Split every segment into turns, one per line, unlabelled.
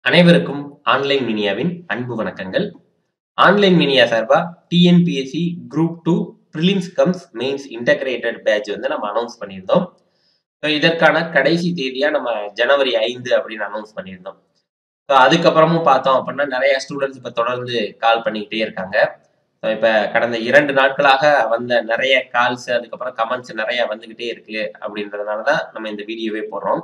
அனைவருக்கும் ஆன்லைன் மீடியாவின் அன்பு வணக்கங்கள் ஆன்லைன் மீடியா சார்பா TNPSC group two prelims cum mains integrated batch வந்து நம்ம அனௌன்ஸ் பண்ணியிருந்தோம் ஸோ இதற்கான கடைசி தேதியா நம்ம ஜனவரி ஐந்து அப்படின்னு அனௌன்ஸ் பண்ணியிருந்தோம் ஸோ அதுக்கப்புறமும் பார்த்தோம் அப்படின்னா நிறைய ஸ்டூடெண்ட்ஸ் இப்போ தொடர்ந்து கால் பண்ணிக்கிட்டே இருக்காங்க ஸோ இப்போ கடந்த இரண்டு நாட்களாக வந்த நிறைய கால்ஸ் அதுக்கப்புறம் கமெண்ட்ஸ் நிறைய வந்துகிட்டே இருக்கு அப்படின்றதுனால தான் நம்ம இந்த வீடியோவே போடுறோம்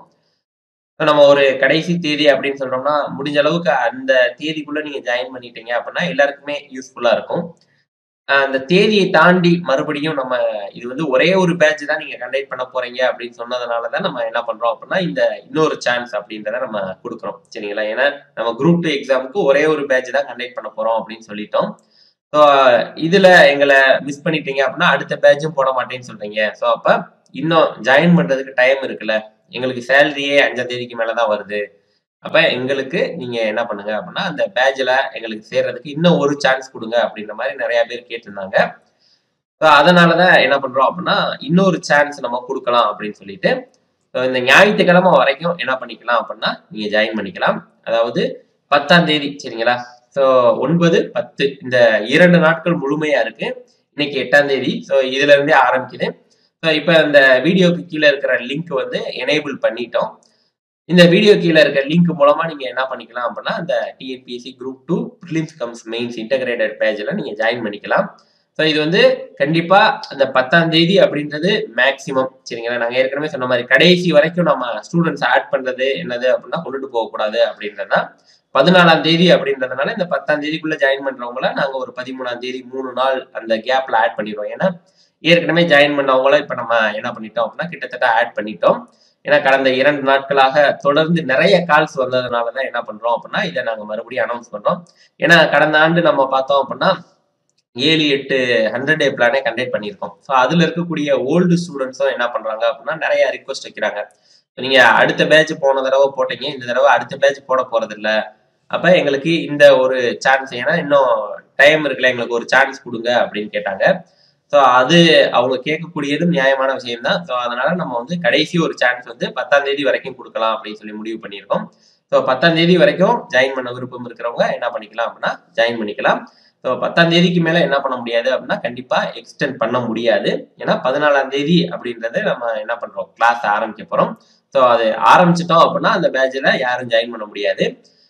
ஸோ நம்ம ஒரு கடைசி தேதி அப்படின்னு சொல்றோம்னா முடிஞ்ச அளவுக்கு அந்த தேதிக்குள்ள நீங்க ஜாயின் பண்ணிட்டீங்க அப்படின்னா எல்லாருக்குமே யூஸ்ஃபுல்லா இருக்கும் அஹ் அந்த தேதியை தாண்டி மறுபடியும் நம்ம இது வந்து ஒரே ஒரு பேட்ச் தான் நீங்க கண்டக்ட் பண்ண போறீங்க அப்படின்னு சொன்னதுனால தான் நம்ம என்ன பண்றோம் அப்படின்னா இந்த இன்னொரு சான்ஸ் அப்படின்றத நம்ம கொடுக்குறோம் சரிங்களா ஏன்னா நம்ம குரூப் டூ எக்ஸாமுக்கு ஒரே ஒரு பேட்ச் தான் கண்டக்ட் பண்ண போறோம் அப்படின்னு சொல்லிட்டோம் ஸோ இதுல எங்களை மிஸ் பண்ணிட்டீங்க அப்படின்னா அடுத்த பேட்சும் போட மாட்டேன்னு சொல்றீங்க ஸோ அப்ப இன்னும் ஜாயின் பண்றதுக்கு டைம் இருக்குல்ல எங்களுக்கு சேலரியே அஞ்சாம் தேதிக்கு மேலதான் வருது அப்ப எங்களுக்கு நீங்க என்ன பண்ணுங்க அப்படின்னா அந்த பேட்ச்ல எங்களுக்கு சேர்றதுக்கு இன்னும் ஒரு சான்ஸ் கொடுங்க அப்படின்ற மாதிரி நிறைய பேர் கேட்டிருந்தாங்க ஸோ அதனாலதான் என்ன பண்றோம் அப்படின்னா இன்னொரு சான்ஸ் நம்ம கொடுக்கலாம் அப்படின்னு சொல்லிட்டு so இந்த ஞாயிற்றுக்கிழமை வரைக்கும் என்ன பண்ணிக்கலாம் அப்படின்னா நீங்க ஜாயின் பண்ணிக்கலாம் அதாவது பத்தாம் தேதி சரிங்களா ஸோ ஒன்பது பத்து இந்த இரண்டு நாட்கள் முழுமையா இருக்கு இன்னைக்கு எட்டாம் தேதி ஸோ இதுல இருந்தே ஆரம்பிக்குது ஸோ இப்போ இந்த வீடியோக்கு கீழே இருக்கிற லிங்க் வந்து எனேபிள் பண்ணிட்டோம் இந்த வீடியோ கீழே இருக்க லிங்க் மூலமா நீங்க என்ன பண்ணிக்கலாம் அப்படின்னா இந்த TNPSC group two prelims cum mains integrated பேஜ்ல நீங்க ஜாயின் பண்ணிக்கலாம் ஸோ இது வந்து கண்டிப்பா அந்த பத்தாம் தேதி அப்படின்றது மேக்சிமம் சரிங்களா நாங்க ஏற்கனவே சொன்ன மாதிரி கடைசி வரைக்கும் நம்ம ஸ்டூடெண்ட்ஸ் ஆட் பண்றது என்னது அப்படின்னா கொண்டுட்டு போகக்கூடாது அப்படின்றதா பதினாலாம் தேதி அப்படின்றதுனால இந்த பத்தாம் தேதிக்குள்ள ஜாயின் பண்றவங்கள நாங்க ஒரு பதிமூணாம் தேதி மூணு நாள் அந்த கேப்ல ஆட் பண்ணிடுவோம் ஏன்னா ஏற்கனவே ஜாயின் பண்ணவங்கள இப்ப நம்ம என்ன பண்ணிட்டோம் அப்படின்னா கிட்டத்தட்ட ஆட் பண்ணிட்டோம் ஏன்னா கடந்த இரண்டு நாட்களாக தொடர்ந்து நிறைய கால்ஸ் வந்ததுனால தான் என்ன பண்றோம் அப்படின்னா இதை நாங்க மறுபடியும் அனௌன்ஸ் பண்றோம் ஏன்னா கடந்த ஆண்டு நம்ம பார்த்தோம் அப்படின்னா ஏழு எட்டு ஹண்ட்ரட் டே பிளானே கண்டக்ட் பண்ணியிருக்கோம் ஸோ அதுல இருக்கக்கூடிய ஓல்டு ஸ்டூடெண்ட்ஸும் என்ன பண்றாங்க அப்படின்னா நிறைய ரிக்வஸ்ட் வைக்கிறாங்க நீங்க அடுத்த பேட்ச் போன தடவை போட்டீங்க இந்த தடவை அடுத்த பேட்ச் போட போறது இல்ல அப்ப எங்களுக்கு இந்த ஒரு சான்ஸ் ஏன்னா இன்னும் டைம் இருக்குல்ல எங்களுக்கு ஒரு சான்ஸ் கொடுங்க அப்படின்னு கேட்டாங்க ஸோ அது அவங்க கேட்கக்கூடியதும் நியாயமான விஷயம் தான் ஸோ அதனால நம்ம வந்து கடைசி ஒரு சான்ஸ் வந்து பத்தாம் தேதி வரைக்கும் கொடுக்கலாம் அப்படின்னு சொல்லி முடிவு பண்ணியிருக்கோம் ஸோ பத்தாம் தேதி வரைக்கும் ஜாயின் பண்ண விருப்பம் இருக்கிறவங்க என்ன பண்ணிக்கலாம் அப்படின்னா ஜாயின் பண்ணிக்கலாம் ஸோ பத்தாம் தேதிக்கு மேல என்ன பண்ண முடியாது அப்படின்னா கண்டிப்பா எக்ஸ்டெண்ட் பண்ண முடியாது ஏன்னா பதினாலாம் தேதி அப்படின்றத நம்ம என்ன பண்றோம் கிளாஸ் ஆரம்பிக்க போறோம் ஸோ அது ஆரம்பிச்சிட்டோம் அப்படின்னா அந்த பேட்சில் யாரும் ஜாயின் பண்ண முடியாது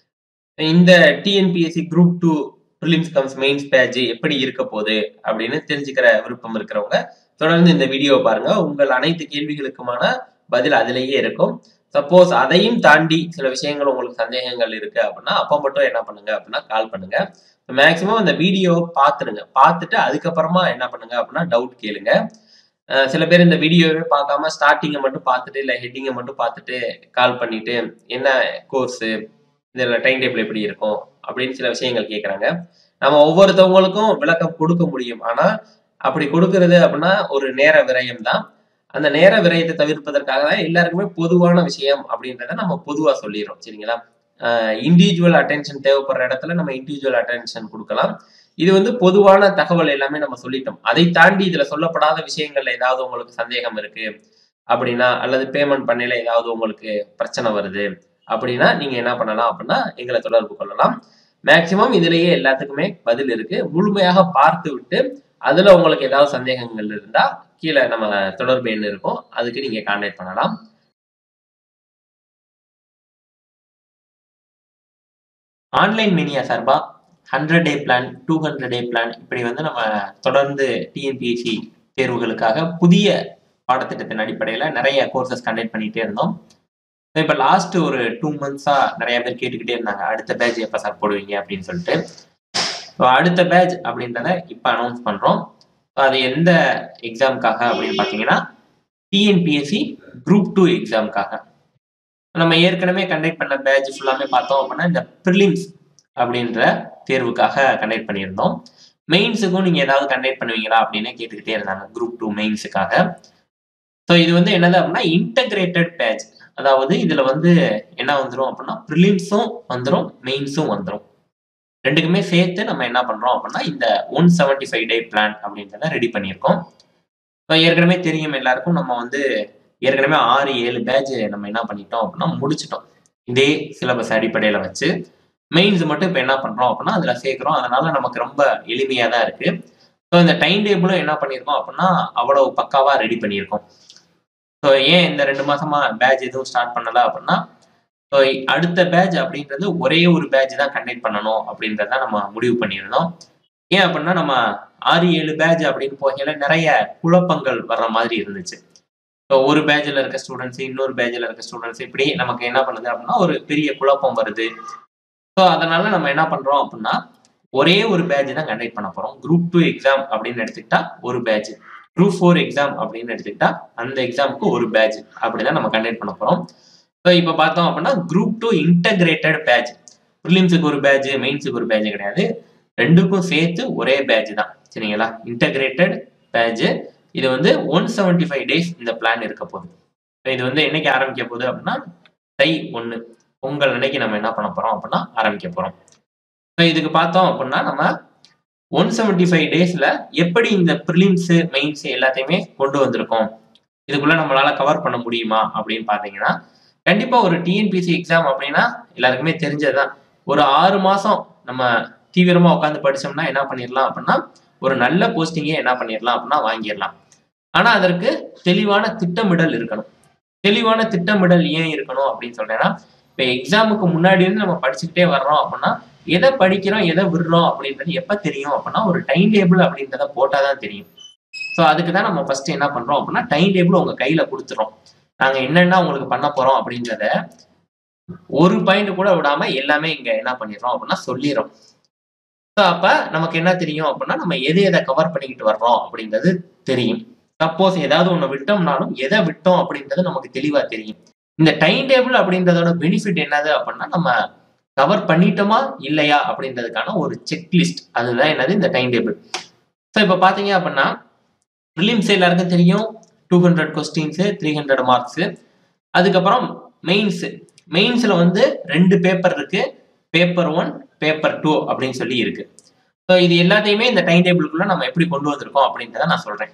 இந்த TNPSC group two prelims cum mains batch எப்படி இருக்க போகுது அப்படின்னு தெரிஞ்சுக்கிற விருப்பம் இருக்கிறவங்க தொடர்ந்து இந்த வீடியோ பாருங்க உங்கள் அனைத்து கேள்விகளுக்குமான பதில் அதிலேயே இருக்கும் சப்போஸ் அதையும் தாண்டி சில விஷயங்கள் உங்களுக்கு சந்தேகங்கள் இருக்கு அப்படின்னா அப்போ மட்டும் என்ன பண்ணுங்க அப்படின்னா கால் பண்ணுங்க மேக்சிமம் அந்த வீடியோ பார்த்துருங்க பார்த்துட்டு அதுக்கப்புறமா என்ன பண்ணுங்க அப்படின்னா டவுட் கேளுங்க அஹ் சில பேர் இந்த வீடியோவே பார்க்காம ஸ்டார்டிங்கை மட்டும் பார்த்துட்டு இல்லை ஹெட்டிங்கை மட்டும் பார்த்துட்டு கால் பண்ணிட்டு என்ன கோர்ஸு இதில் டைம் டேபிள் எப்படி இருக்கும் அப்படின்னு சில விஷயங்கள் கேட்குறாங்க நம்ம ஒவ்வொருத்தவங்களுக்கும் விளக்கம் கொடுக்க முடியும் ஆனால் அப்படி கொடுக்கறது அப்படின்னா ஒரு நேர விரயம் தான் அந்த நேர விரயத்தை தவிர்ப்பதற்காக தான் எல்லாருக்குமே பொதுவான விஷயம் அப்படின்றத நம்ம பொதுவாக சொல்லிடுறோம் சரிங்களா இண்டிவிஜுவல் அட்டென்ஷன் தேவைப்படுற இடத்துல நம்ம இண்டிவிஜுவல் அட்டென்ஷன் கொடுக்கலாம் இது வந்து பொதுவான தகவல் எல்லாமே நம்ம சொல்லிட்டோம் அதை தாண்டி இதுல சொல்லப்படாத விஷயங்கள்ல ஏதாவது உங்களுக்கு சந்தேகம் இருக்கு அப்படின்னா அல்லது பேமெண்ட் பண்ணையில ஏதாவது உங்களுக்கு பிரச்சனை வருது அப்படின்னா நீங்க என்ன பண்ணலாம் அப்படின்னா எங்களை தொடர்பு கொள்ளலாம் மேக்சிமம் இதுலயே எல்லாத்துக்குமே பதில் இருக்கு முழுமையாக பார்த்து விட்டு அதுல உங்களுக்கு ஏதாவது சந்தேகங்கள் இருந்தா கீழே நம்ம தொடர்பு எண் இருக்கும் அதுக்கு நீங்க கான்டாக்ட் பண்ணலாம் ஆன்லைன் மீடியா சார்பா hundred day plan two hundred day plan இப்படி வந்து நம்ம தொடர்ந்து டிஎன்பிஎஸ்சி தேர்வுகளுக்காக புதிய பாடத்திட்டத்தின் அடிப்படையில் நிறைய கோர்சஸ் கண்டக்ட் பண்ணிகிட்டே இருந்தோம் இப்போ லாஸ்ட் ஒரு டூ மந்த்ஸாக நிறைய பேர் கேட்டுக்கிட்டே இருந்தாங்க அடுத்த பேட்ச் எப்போ சார் போடுவீங்க அப்படின்னு சொல்லிட்டு ஸோ அடுத்த பேட்ச் அப்படின்றத இப்போ அனௌன்ஸ் பண்ணுறோம் ஸோ அது எந்த எக்ஸாமுக்காக அப்படின்னு பார்த்தீங்கன்னா டிஎன்பிஎஸ்சி குரூப் டூ எக்ஸாமுக்காக நம்ம ஏற்கனவே கண்டக்ட் பண்ண பேட்ச் ஃபுல்லாமே பார்த்தோம் அப்படின்னா இந்த ப்ரிலிம்ஸ் அப்படின்ற தேர்வுக்காக கண்டக்ட் பண்ணியிருந்தோம் மெயின்ஸுக்கும் நீங்கள் ஏதாவது கண்டக்ட் பண்ணுவீங்களா அப்படின்னு கேட்டுக்கிட்டே இருந்தாங்க குரூப் டூ மெயின்ஸுக்காக ஸோ இது வந்து என்னது அப்படின்னா இன்டகிரேட்டட் பேட்ச் அதாவது இதில் வந்து என்ன வந்துடும் அப்படின்னா ப்ரிலிம்ஸும் வந்துடும் மெயின்ஸும் வந்துடும் ரெண்டுக்குமே சேர்த்து நம்ம என்ன பண்ணுறோம் அப்படின்னா இந்த one seventy five day plan அப்படின்றத ரெடி பண்ணியிருக்கோம் ஸோ ஏற்கனவே தெரியும் எல்லாருக்கும் நம்ம வந்து ஏற்கனவே ஆறு ஏழு பேட்ச் நம்ம என்ன பண்ணிட்டோம் அப்படின்னா முடிச்சிட்டோம் இதே சிலபஸ் அடிப்படையில வச்சு மெயின்ஸ் மட்டும் இப்போ என்ன பண்றோம் அப்படின்னா அதுல சேர்க்கிறோம் அதனால நமக்கு ரொம்ப எளிமையா தான் இருக்கு ஸோ இந்த டைம் டேபிளும் என்ன பண்ணியிருக்கோம் அப்படின்னா அவ்வளவு பக்காவா ரெடி பண்ணியிருக்கோம் ஸோ ஏன் இந்த ரெண்டு மாசமா பேட்ச் எதுவும் ஸ்டார்ட் பண்ணல அப்படின்னா ஸோ அடுத்த பேட்ச் அப்படின்றது ஒரே ஒரு பேட்ச் தான் கண்டக்ட் பண்ணணும் அப்படின்றத நம்ம முடிவு பண்ணியிருந்தோம் ஏன் அப்படின்னா நம்ம ஆறு ஏழு பேட்ச் அப்படின்னு போகையில நிறைய குழப்பங்கள் வர்ற மாதிரி இருந்துச்சு ஸோ ஒரு பேட்சில் இருக்க ஸ்டூடெண்ட்ஸ் இன்னொரு பேட்சில் இருக்க ஸ்டூடெண்ட்ஸ் இப்படி நமக்கு என்ன பண்ணுது அப்படின்னா ஒரு பெரிய குழப்பம் வருது ஸோ அதனால நம்ம என்ன பண்றோம் அப்படின்னா ஒரே ஒரு பேட்ச் தான் கண்டக்ட் பண்ண போறோம் குரூப் டூ எக்ஸாம் அப்படின்னு எடுத்துக்கிட்டா ஒரு பேட்ச் குரூப் ஃபோர் எக்ஸாம் அப்படின்னு எடுத்துக்கிட்டா அந்த எக்ஸாமுக்கு ஒரு பேட்ச் அப்படிதான் நம்ம கண்டக்ட் பண்ண போறோம் ஸோ இப்போ பார்த்தோம் அப்படின்னா குரூப் டூ இன்டகிரேட்டட் பேட்ச் ப்ரிலிம்ஸுக்கு ஒரு பேட்ச் மெயின்ஸுக்கு ஒரு பேட்ச் கிடையாது ரெண்டுக்கும் சேர்த்து ஒரே பேட்ச் தான் சரிங்களா இன்டகிரேட்டட் பேட்ச் இது வந்து ஒன் செவன்டி ஃபைவ் டேஸ் இந்த பிளான் இருக்க போகுது So இது வந்து என்னைக்கு ஆரம்பிக்க போகுது அப்படின்னா தை ஒன்று பொங்கல் அன்னைக்கு நம்ம என்ன பண்ண போறோம் அப்படின்னா ஆரம்பிக்க போறோம் ஸோ இதுக்கு பார்த்தோம் அப்படின்னா நம்ம ஒன் செவன்டி ஃபைவ் டேஸ்ல எப்படி இந்த ப்ரிலிம்ஸ் மெயின்ஸ் எல்லாத்தையுமே கொண்டு வந்திருக்கோம் இதுக்குள்ள நம்மளால கவர் பண்ண முடியுமா அப்படின்னு பார்த்தீங்கன்னா கண்டிப்பா ஒரு டிஎன்பிசி எக்ஸாம் அப்படின்னா எல்லாருக்குமே தெரிஞ்சதுதான் ஒரு ஆறு மாசம் நம்ம தீவிரமா உட்காந்து படிச்சோம்னா என்ன பண்ணிடலாம் அப்படின்னா ஒரு நல்ல போஸ்டிங்கே என்ன பண்ணிடலாம் அப்படின்னா வாங்கிடலாம் ஆனா அதற்கு தெளிவான திட்டமிடல் இருக்கணும் தெளிவான திட்டமிடல் ஏன் இருக்கணும் அப்படின்னு சொல்றேன்னா இப்ப எக்ஸாமுக்கு முன்னாடி இருந்து நம்ம படிச்சுக்கிட்டே வர்றோம் அப்படின்னா எதை படிக்கிறோம் எதை விடுறோம் அப்படின்றது எப்ப தெரியும் அப்படின்னா ஒரு டைம் டேபிள் அப்படின்றத போட்டாதான் தெரியும் ஸோ அதுக்கு தான் நம்ம ஃபர்ஸ்ட் என்ன பண்றோம் அப்படின்னா டைம் டேபிள் உங்க கையில கொடுத்துறோம் நாங்க என்னென்ன உங்களுக்கு பண்ண போறோம் அப்படின்றத ஒரு பாயிண்ட் கூட விடாம எல்லாமே இங்க என்ன பண்ணிடுறோம் அப்படின்னா சொல்லிடுறோம் ஸோ அப்ப நமக்கு என்ன தெரியும் அப்படின்னா நம்ம எதை எதை கவர் பண்ணிக்கிட்டு வர்றோம் அப்படின்றது தெரியும் சப்போஸ் ஏதாவது ஒண்ணு விட்டோம்னாலும் எதை விட்டோம் அப்படின்றது நமக்கு தெளிவா தெரியும் இந்த டைம் டேபிள் அப்படின்றதோட பெனிஃபிட் என்னது அப்படின்னா நம்ம கவர் பண்ணிட்டோமா இல்லையா அப்படின்றதுக்கான ஒரு செக்லிஸ்ட் அதுதான் என்னது இந்த டைம் டேபிள் ஸோ இப்போ பார்த்தீங்க அப்படின்னா ப்ரிலிம்ஸ் எல்லாருக்கும் தெரியும் two hundred questions three hundred marks அதுக்கப்புறம் மெயின்ஸு மெயின்ஸில் வந்து ரெண்டு பேப்பர் இருக்கு பேப்பர் ஒன் பேப்பர் டூ அப்படின்னு சொல்லி இருக்கு ஸோ இது எல்லாத்தையுமே இந்த டைம் டேபிளுக்குள்ள நம்ம எப்படி கொண்டு வந்திருக்கோம் அப்படின்றத நான் சொல்றேன்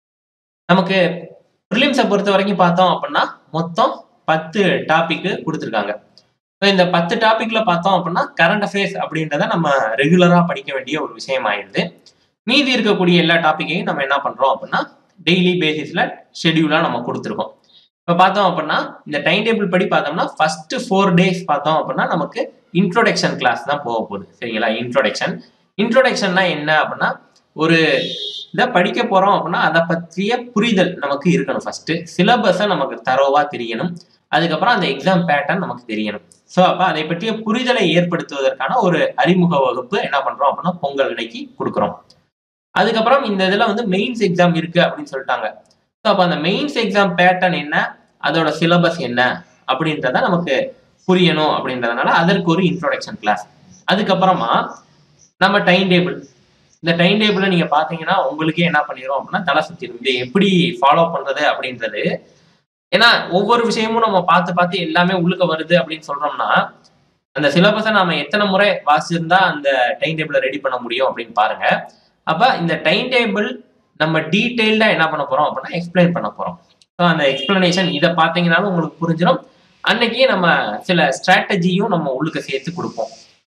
நமக்கு ப்ரிலிம்ஸை பொறுத்த வரைக்கும் பார்த்தோம் அப்படின்னா மொத்தம் பத்து டாபிக் கொடுத்துருக்காங்க ஸோ இந்த பத்து டாபிக்ல பார்த்தோம் அப்படின்னா கரண்ட் அஃபேர்ஸ் அப்படின்றத நம்ம ரெகுலரா படிக்க வேண்டிய ஒரு விஷயம் ஆயிடுது மீதி இருக்கக்கூடிய எல்லா டாப்பிக்கையும் நம்ம என்ன பண்றோம் அப்படின்னா டெய்லி பேசிஸ்ல ஷெடியூலா நம்ம கொடுத்துருக்கோம் இப்போ பார்த்தோம் அப்படின்னா இந்த டைம் டேபிள் படி பார்த்தோம்னா ஃபர்ஸ்ட் ஃபோர் டேஸ் பார்த்தோம் அப்படின்னா நமக்கு இன்ட்ரோடக்ஷன் கிளாஸ் தான் போக போகுது சரிங்களா இன்ட்ரோடக்ஷன் இன்ட்ரோடக்ஷன்னா என்ன அப்படின்னா ஒரு இதை படிக்க போறோம் அப்படின்னா அதை பற்றிய புரிதல் நமக்கு இருக்கணும் ஃபர்ஸ்ட் சிலபஸை நமக்கு தரோவா தெரியணும் அதுக்கப்புறம் அந்த எக்ஸாம் பேட்டர்ன் நமக்கு தெரியணும் ஸோ அப்போ அதை பற்றிய புரிதலை ஏற்படுத்துவதற்கான ஒரு அறிமுக வகுப்பு என்ன பண்றோம் அப்படின்னா பொங்கல் அன்னைக்கு கொடுக்குறோம் அதுக்கப்புறம் இந்த இதில் வந்து மெயின்ஸ் எக்ஸாம் இருக்கு அப்படின்னு சொல்லிட்டாங்க ஸோ அப்போ அந்த மெயின்ஸ் எக்ஸாம் பேட்டர்ன் என்ன அதோட சிலபஸ் என்ன அப்படின்றத நமக்கு புரியணும் அப்படின்றதுனால அதற்கு ஒரு இன்ட்ரோடக்ஷன் கிளாஸ் அதுக்கப்புறமா நம்ம டைம் டேபிள் இந்த டைம் டேபிள நீங்க பாத்தீங்கன்னா உங்களுக்கே என்ன பண்ணிடும் அப்படின்னா தலை சுத்திடும் இதை எப்படி ஃபாலோ பண்றது அப்படின்றது ஏன்னா ஒவ்வொரு விஷயமும் நம்ம பார்த்து பார்த்து எல்லாமே உள்ளுக்க வருது அப்படின்னு சொல்றோம்னா அந்த சிலபஸை நாம எத்தனை முறை வாசிச்சிருந்தா அந்த டைம் டேபிளை ரெடி பண்ண முடியும் அப்படின்னு பாருங்க அப்ப இந்த டைம் டேபிள் நம்ம டீட்டெயில்டா என்ன பண்ண போறோம் அப்படின்னா எக்ஸ்பிளைன் பண்ண போறோம் ஸோ அந்த எக்ஸ்பிளனேஷன் இதை பார்த்தீங்கன்னாலும் உங்களுக்கு புரிஞ்சிடும் அன்னைக்கே நம்ம சில ஸ்ட்ராட்டஜியும் நம்ம உள்ளுக்க சேர்த்து கொடுப்போம்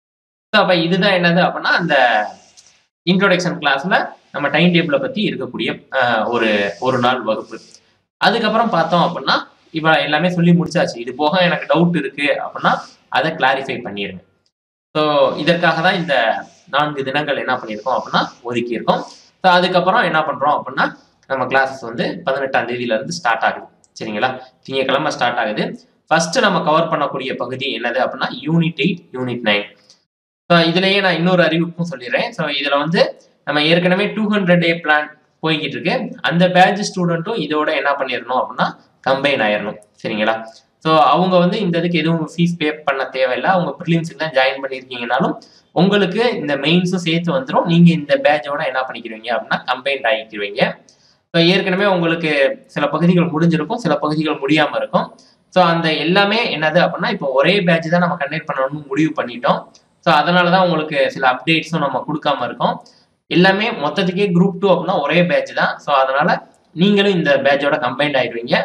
ஸோ அப்போ இதுதான் என்னது அப்படின்னா அந்த இன்ட்ரோடக்ஷன் கிளாஸ்ல நம்ம டைம் டேபிளை பத்தி இருக்கக்கூடிய ஆஹ், ஒரு ஒரு நாள் வகுப்பு அதுக்கப்புறம் பார்த்தோம் அப்படின்னா இப்போ எல்லாமே சொல்லி முடிச்சாச்சு இது போக எனக்கு டவுட் இருக்கு அப்படின்னா அதை கிளாரிஃபை பண்ணிடுங்க ஸோ இதற்காக தான் இந்த நான்கு தினங்கள் என்ன பண்ணியிருக்கோம் அப்படின்னா ஒதுக்கி இருக்கோம் ஸோ அதுக்கப்புறம் என்ன பண்றோம் அப்படின்னா நம்ம கிளாஸஸ் வந்து பதினெட்டாம் தேதியில இருந்து ஸ்டார்ட் ஆகுது சரிங்களா திங்கக்கிழமை ஸ்டார்ட் ஆகுது ஃபர்ஸ்ட் நம்ம கவர் பண்ணக்கூடிய பகுதி என்னது அப்படின்னா unit eight unit nine so இதுலயே நான் இன்னொரு அறிவிப்பும் சொல்லிடுறேன் ஸோ இதுல வந்து நம்ம ஏற்கனவே டூ ஹண்ட்ரட் டே பிளான் போய்கிட்டு இருக்கு அந்த பேட்ச் ஸ்டூடெண்ட்டும் இதோட என்ன பண்ணிடணும் அப்படின்னா கம்பைன் ஆயிடணும் சரிங்களா ஸோ அவங்க வந்து இந்த இதுக்கு எதுவும் ஃபீஸ் பே பண்ண தேவையில்லை அவங்க ப்ரிலிம்ஸுக்கு தான் ஜாயின் பண்ணியிருக்கீங்கனாலும் உங்களுக்கு இந்த மெயின்ஸும் சேர்த்து வந்துடும் நீங்க இந்த பேட்சோட என்ன பண்ணிக்கிறீங்க அப்படின்னா கம்பைன்ட் ஆகிக்கிறீங்க ஸோ ஏற்கனவே உங்களுக்கு சில பகுதிகள் முடிஞ்சிருக்கும் சில பகுதிகள் முடியாம இருக்கும் ஸோ அந்த எல்லாமே என்னது அப்படின்னா இப்போ ஒரே பேட்ச் தான் நம்ம கண்டக்ட் பண்ணணும்னு முடிவு பண்ணிட்டோம் ஸோ அதனால தான் உங்களுக்கு சில அப்டேட்ஸும் நம்ம கொடுக்காம இருக்கோம் எல்லாமே மொத்தத்துக்கே குரூப் டூ அப்படின்னா ஒரே பேட்ச் தான் ஸோ அதனால நீங்களும் இந்த பேட்சோட கம்பைன்ட் ஆயிடுவீங்க ஸோ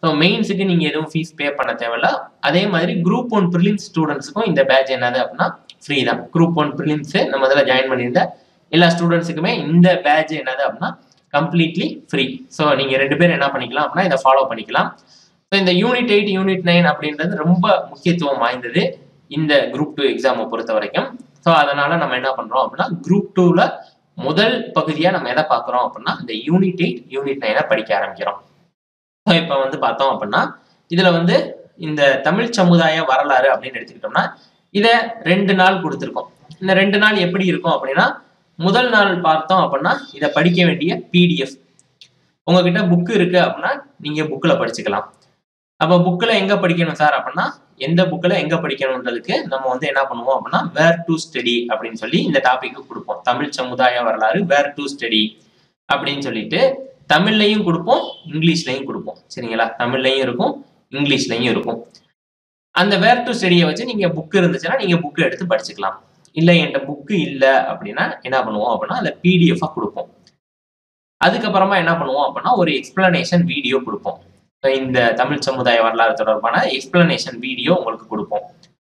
ஸோ மெயின்ஸுக்கு நீங்கள் எதுவும் ஃபீஸ் பே பண்ண தேவையில்ல அதே மாதிரி குரூப் ஒன் ப்ரிலிம்ஸ் ஸ்டூடெண்ட்ஸுக்கும் இந்த பேட்ச் என்னது அப்படின்னா ஃப்ரீ தான் குரூப் ஒன் ப்ரிலிம்ஸு நம்ம இதில் ஜாயின் பண்ணியிருந்த எல்லா ஸ்டூடெண்ட்ஸுக்குமே இந்த பேட்ச் என்னது அப்படின்னா கம்ப்ளீட்லி ஃப்ரீ ஸோ நீங்கள் ரெண்டு பேரும் என்ன பண்ணிக்கலாம் அப்படின்னா இதை ஃபாலோ பண்ணிக்கலாம் ஸோ இந்த யூனிட் எயிட் யூனிட் நைன் அப்படின்றது ரொம்ப முக்கியத்துவம் வாய்ந்தது இந்த குரூப் டூ எக்ஸாமை பொறுத்த வரைக்கும் ஸோ அதனால நம்ம என்ன பண்ணுறோம் அப்படின்னா குரூப் டூவில் முதல் பகுதியாக நம்ம எதை பார்க்குறோம் அப்படின்னா இந்த யூனிட் எயிட் யூனிட் நைனை படிக்க ஆரம்பிக்கிறோம் ஸோ இப்போ வந்து பார்த்தோம் அப்படின்னா இதில் வந்து இந்த தமிழ் சமுதாய வரலாறு அப்படின்னு எடுத்துக்கிட்டோம்னா இதை ரெண்டு நாள் கொடுத்துருக்கோம் இந்த ரெண்டு நாள் எப்படி இருக்கும் அப்படின்னா முதல் நாள் பார்த்தோம் அப்படின்னா இதை படிக்க வேண்டிய பிடிஎஃப் உங்ககிட்ட புக்கு இருக்கு அப்படின்னா நீங்க புக்கில் படிச்சுக்கலாம் அப்போ புக்கில் எங்க படிக்கணும் சார் அப்படின்னா எந்த புக்கில் எங்க படிக்கணுன்றதுக்கு நம்ம வந்து என்ன பண்ணுவோம் அப்படின்னா வேர் டு ஸ்டடி அப்படின்னு சொல்லி இந்த டாபிக்கு கொடுப்போம் தமிழ் சமுதாய வரலாறு வேர் டு ஸ்டடி அப்படின்னு சொல்லிட்டு தமிழ்லையும் கொடுப்போம் இங்கிலீஷ்லையும் கொடுப்போம் சரிங்களா தமிழ்லையும் இருக்கும் இங்கிலீஷ்லையும் இருக்கும் அந்த வேர் டு ஸ்டடியை வச்சு நீங்க புக் இருந்துச்சுன்னா நீங்க புக்கு எடுத்து படிச்சுக்கலாம் இல்லை என்கிட்ட புக்கு இல்லை அப்படின்னா என்ன பண்ணுவோம் அப்படின்னா அந்த பிடிஎஃபாக கொடுப்போம் அதுக்கப்புறமா என்ன பண்ணுவோம் அப்படின்னா ஒரு எக்ஸ்பிளனேஷன் வீடியோ கொடுப்போம் இந்த தமிழ் சமுதாய வரலாறு தொடர்பான எக்ஸ்பிளனேஷன் வீடியோ உங்களுக்கு கொடுப்போம்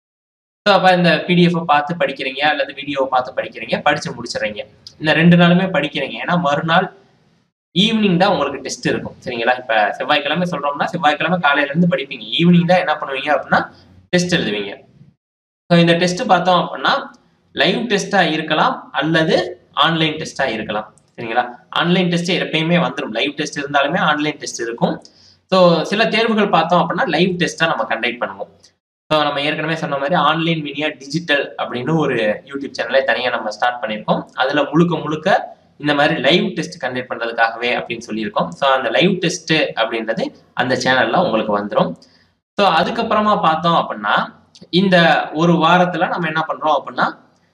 ஸோ அப்போ இந்த பிடிஎஃப் பார்த்து படிக்கிறீங்க அல்லது வீடியோவை பார்த்து படிக்கிறீங்க படிச்சு முடிச்சிடுறீங்க இந்த ரெண்டு நாளுமே படிக்கிறீங்க ஏன்னா மறுநாள் ஈவினிங் தான் உங்களுக்கு டெஸ்ட் இருக்கும் சரிங்களா இப்போ செவ்வாய்க்கிழமை சொல்றோம்னா செவ்வாய்க்கிழமை காலையில இருந்து படிப்பீங்க ஈவினிங் தான் என்ன பண்ணுவீங்க அப்படின்னா டெஸ்ட் எழுதுவீங்க ஸோ இந்த டெஸ்ட் பார்த்தோம் அப்படின்னா லைவ் டெஸ்டா இருக்கலாம் அல்லது ஆன்லைன் டெஸ்டா இருக்கலாம் சரிங்களா ஆன்லைன் டெஸ்ட் எப்பயுமே வந்துடும் லைவ் டெஸ்ட் இருந்தாலுமே ஆன்லைன் டெஸ்ட் இருக்கும் ஸோ சில தேர்வுகள் பார்த்தோம் அப்படின்னா லைவ் டெஸ்ட்டாக நம்ம கண்டக்ட் பண்ணுவோம் ஸோ நம்ம ஏற்கனவே சொன்ன மாதிரி ஆன்லைன் மீடியா டிஜிட்டல் அப்படின்னு ஒரு யூடியூப் சேனலே தனியாக நம்ம ஸ்டார்ட் பண்ணியிருக்கோம் அதில் முழுக்க முழுக்க இந்த மாதிரி லைவ் டெஸ்ட் கண்டக்ட் பண்ணுறதுக்காகவே அப்படின்னு சொல்லியிருக்கோம் ஸோ அந்த லைவ் டெஸ்ட் அப்படின்றது அந்த சேனலில் உங்களுக்கு வந்துடும் ஸோ அதுக்கப்புறமா பார்த்தோம் அப்படின்னா இந்த ஒரு வாரத்தில் நம்ம என்ன பண்ணுறோம் அப்படின்னா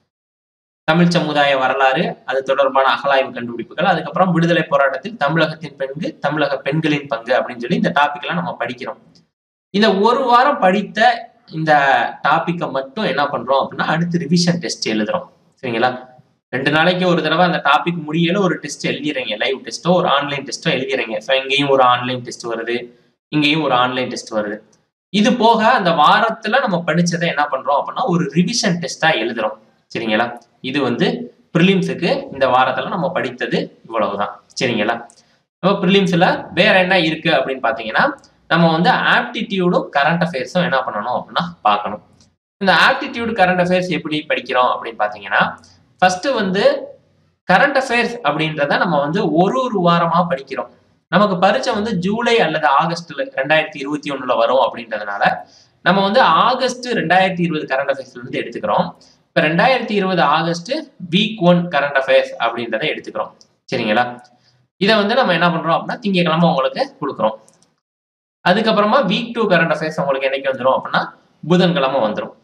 தமிழ் சமுதாய வரலாறு அது தொடர்பான அகலாய்வு கண்டுபிடிப்புகள் அதுக்கப்புறம் விடுதலை போராட்டத்தில் தமிழகத்தின் பெண்கு தமிழக பெண்களின் பங்கு அப்படின்னு சொல்லி இந்த டாபிக்லாம் நம்ம படிக்கிறோம் இந்த ஒரு வாரம் படித்த இந்த டாப்பிக்கை மட்டும் என்ன பண்றோம் அப்படின்னா அடுத்து ரிவிஷன் டெஸ்ட் எழுதுறோம் சரிங்களா ரெண்டு நாளைக்கு ஒரு தடவை அந்த டாபிக் முடியல ஒரு டெஸ்ட் எழுதிறீங்க லைவ் டெஸ்ட்டோ ஒரு ஆன்லைன் டெஸ்ட்டோ எழுதிறீங்க ஸோ இங்கேயும் ஒரு ஆன்லைன் டெஸ்ட் வருது இங்கேயும் ஒரு ஆன்லைன் டெஸ்ட் வருது இது போக அந்த வாரத்துல நம்ம படிச்சதை என்ன பண்றோம் அப்படின்னா ஒரு ரிவிஷன் டெஸ்டா எழுதுறோம் சரிங்களா இது வந்து ப்ரிலிம்ஸுக்கு இந்த வாரத்துல நம்ம படித்தது இவ்வளவுதான் சரிங்களா இப்போ ப்ரிலிம்ஸ்ல வேற என்ன இருக்கு அப்படின்னு பாத்தீங்கன்னா நம்ம வந்து ஆப்டிடியூடும் கரண்ட் அஃபேர்ஸும் என்ன பண்ணணும் அப்படின்னா பார்க்கணும் இந்த ஆப்டிடியூட் கரண்ட் அஃபேர்ஸ் எப்படி படிக்கிறோம் அப்படின்னு பாத்தீங்கன்னா ஃபர்ஸ்ட் வந்து கரண்ட் அஃபேர்ஸ் அப்படின்றத நம்ம வந்து ஒரு ஒரு வாரமா படிக்கிறோம் நமக்கு பரீட்சை வந்து ஜூலை அல்லது ஆகஸ்ட்ல ரெண்டாயிரத்தி இருபத்தி ஒண்ணுல வரும் அப்படின்றதுனால நம்ம வந்து ஆகஸ்ட் ரெண்டாயிரத்தி இருபது கரண்ட் அஃபேர்ஸ்ல இருந்து எடுத்துக்கிறோம் இப்போ ரெண்டாயிரத்தி இருபது August week one current affairs அப்படின்றத எடுத்துக்கிறோம் சரிங்களா இதை வந்து நம்ம என்ன பண்றோம் அப்படின்னா திங்கக்கிழமை உங்களுக்கு கொடுக்குறோம் அதுக்கப்புறமா வீக் டூ கரண்ட் அஃபேர்ஸ் உங்களுக்கு என்னைக்கு வந்துடும் அப்படின்னா புதன்கிழமை வந்துடும்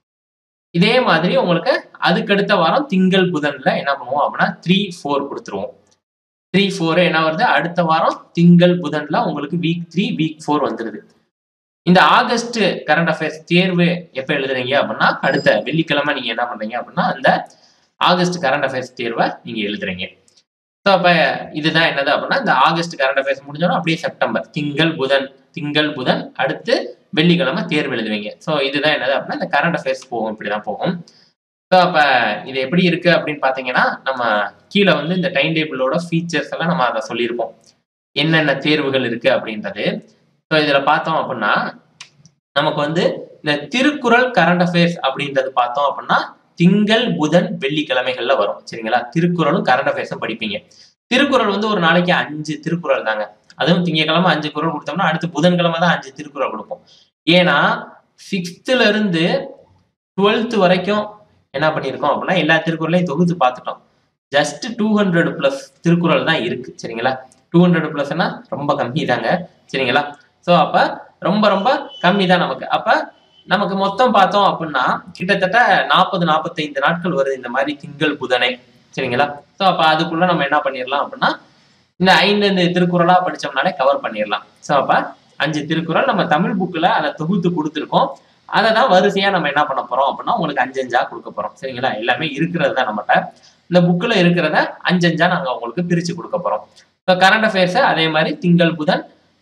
இதே மாதிரி உங்களுக்கு அதுக்கடுத்த வாரம் திங்கள் புதன்ல என்ன பண்ணுவோம் அப்படின்னா த்ரீ ஃபோர் கொடுத்துருவோம் த்ரீ ஃபோர் என்ன வருது அடுத்த வாரம் திங்கள் புதன்ல உங்களுக்கு வீக் த்ரீ வீக் ஃபோர் வந்துடுது இந்த ஆகஸ்ட் கரண்ட் அஃபேர்ஸ் தேர்வு எப்போ எழுதுறீங்க அப்படின்னா அடுத்த வெள்ளிக்கிழமை நீங்க என்ன பண்றீங்க அப்படின்னா அந்த ஆகஸ்ட் கரண்ட் அஃபேர்ஸ் தேர்வை நீங்க எழுதுறீங்க ஸோ அப்போ இதுதான் என்னது அப்படின்னா இந்த ஆகஸ்ட் கரண்ட் அஃபேர்ஸ் முடிஞ்சோன்னா அப்படியே செப்டம்பர் திங்கள் புதன் திங்கள் புதன் அடுத்து வெள்ளிக்கிழமை தேர்வு எழுதுவீங்க ஸோ இதுதான் என்னது அப்படின்னா இந்த கரண்ட் அஃபேர்ஸ் போகும் இப்படிதான் போகும் ஸோ அப்போ இது எப்படி இருக்கு அப்படின்னு பார்த்தீங்கன்னா நம்ம கீழே வந்து இந்த டைம் டேபிளோட ஃபீச்சர்ஸ் எல்லாம் நம்ம அதை சொல்லியிருப்போம் என்னென்ன தேர்வுகள் இருக்கு அப்படின்றது ஸோ இதில் பார்த்தோம் அப்படின்னா நமக்கு வந்து இந்த திருக்குறள் கரண்ட் அஃபேர்ஸ் அப்படின்றது பார்த்தோம் அப்படின்னா திங்கள் புதன் வெள்ளிக்கிழமைகள்ல வரும் சரிங்களா திருக்குறளும் கரண்ட் அஃபேர்ஸும் படிப்பீங்க திருக்குறள் வந்து ஒரு நாளைக்கு அஞ்சு திருக்குறள் தாங்க அதுவும் திங்கக்கிழமை அஞ்சு குரல் கொடுத்தோம்னா அடுத்து புதன்கிழமை தான் அஞ்சு திருக்குறள் கொடுப்போம் ஏன்னா சிக்ஸ்த்துல இருந்து டுவெல்த் வரைக்கும் என்ன பண்ணியிருக்கோம் அப்படின்னா எல்லா திருக்குறளையும் தொகுத்து பார்த்துட்டோம் ஜஸ்ட் டூ ஹண்ட்ரட் பிளஸ் திருக்குறள் தான் இருக்கு சரிங்களா டூ ஹண்ட்ரட் பிளஸ்னா ரொம்ப கம்மி தாங்க சரிங்களா ஸோ அப்ப ரொம்ப ரொம்ப கம்மி தான் நமக்கு அப்ப நமக்கு மொத்தம் பார்த்தோம் அப்படின்னா கிட்டத்தட்ட நாற்பது நாற்பத்தைந்து நாட்கள் வருது இந்த மாதிரி திங்கள் புதனை சரிங்களா ஸோ அப்ப அதுக்குள்ள நம்ம என்ன பண்ணிடலாம் அப்படின்னா இந்த ஐந்து திருக்குறளா படிச்சோம்னாலே கவர் பண்ணிடலாம் ஸோ அப்ப அஞ்சு திருக்குறள் நம்ம தமிழ் புக்கில் அதை தொகுத்து கொடுத்துருக்கோம் அதை தான் வரிசையா நம்ம என்ன பண்ண போறோம் அப்படின்னா உங்களுக்கு அஞ்சஞ்சா கொடுக்க போறோம் சரிங்களா எல்லாமே இருக்கிறது தான் நம்மகிட்ட இந்த புக்கில் இருக்கிறத அஞ்சஞ்சா நாங்கள் உங்களுக்கு பிரிச்சு கொடுக்க போறோம் இப்போ கரண்ட் அஃபேர்ஸை அதே மாதிரி திங்கள் புதன்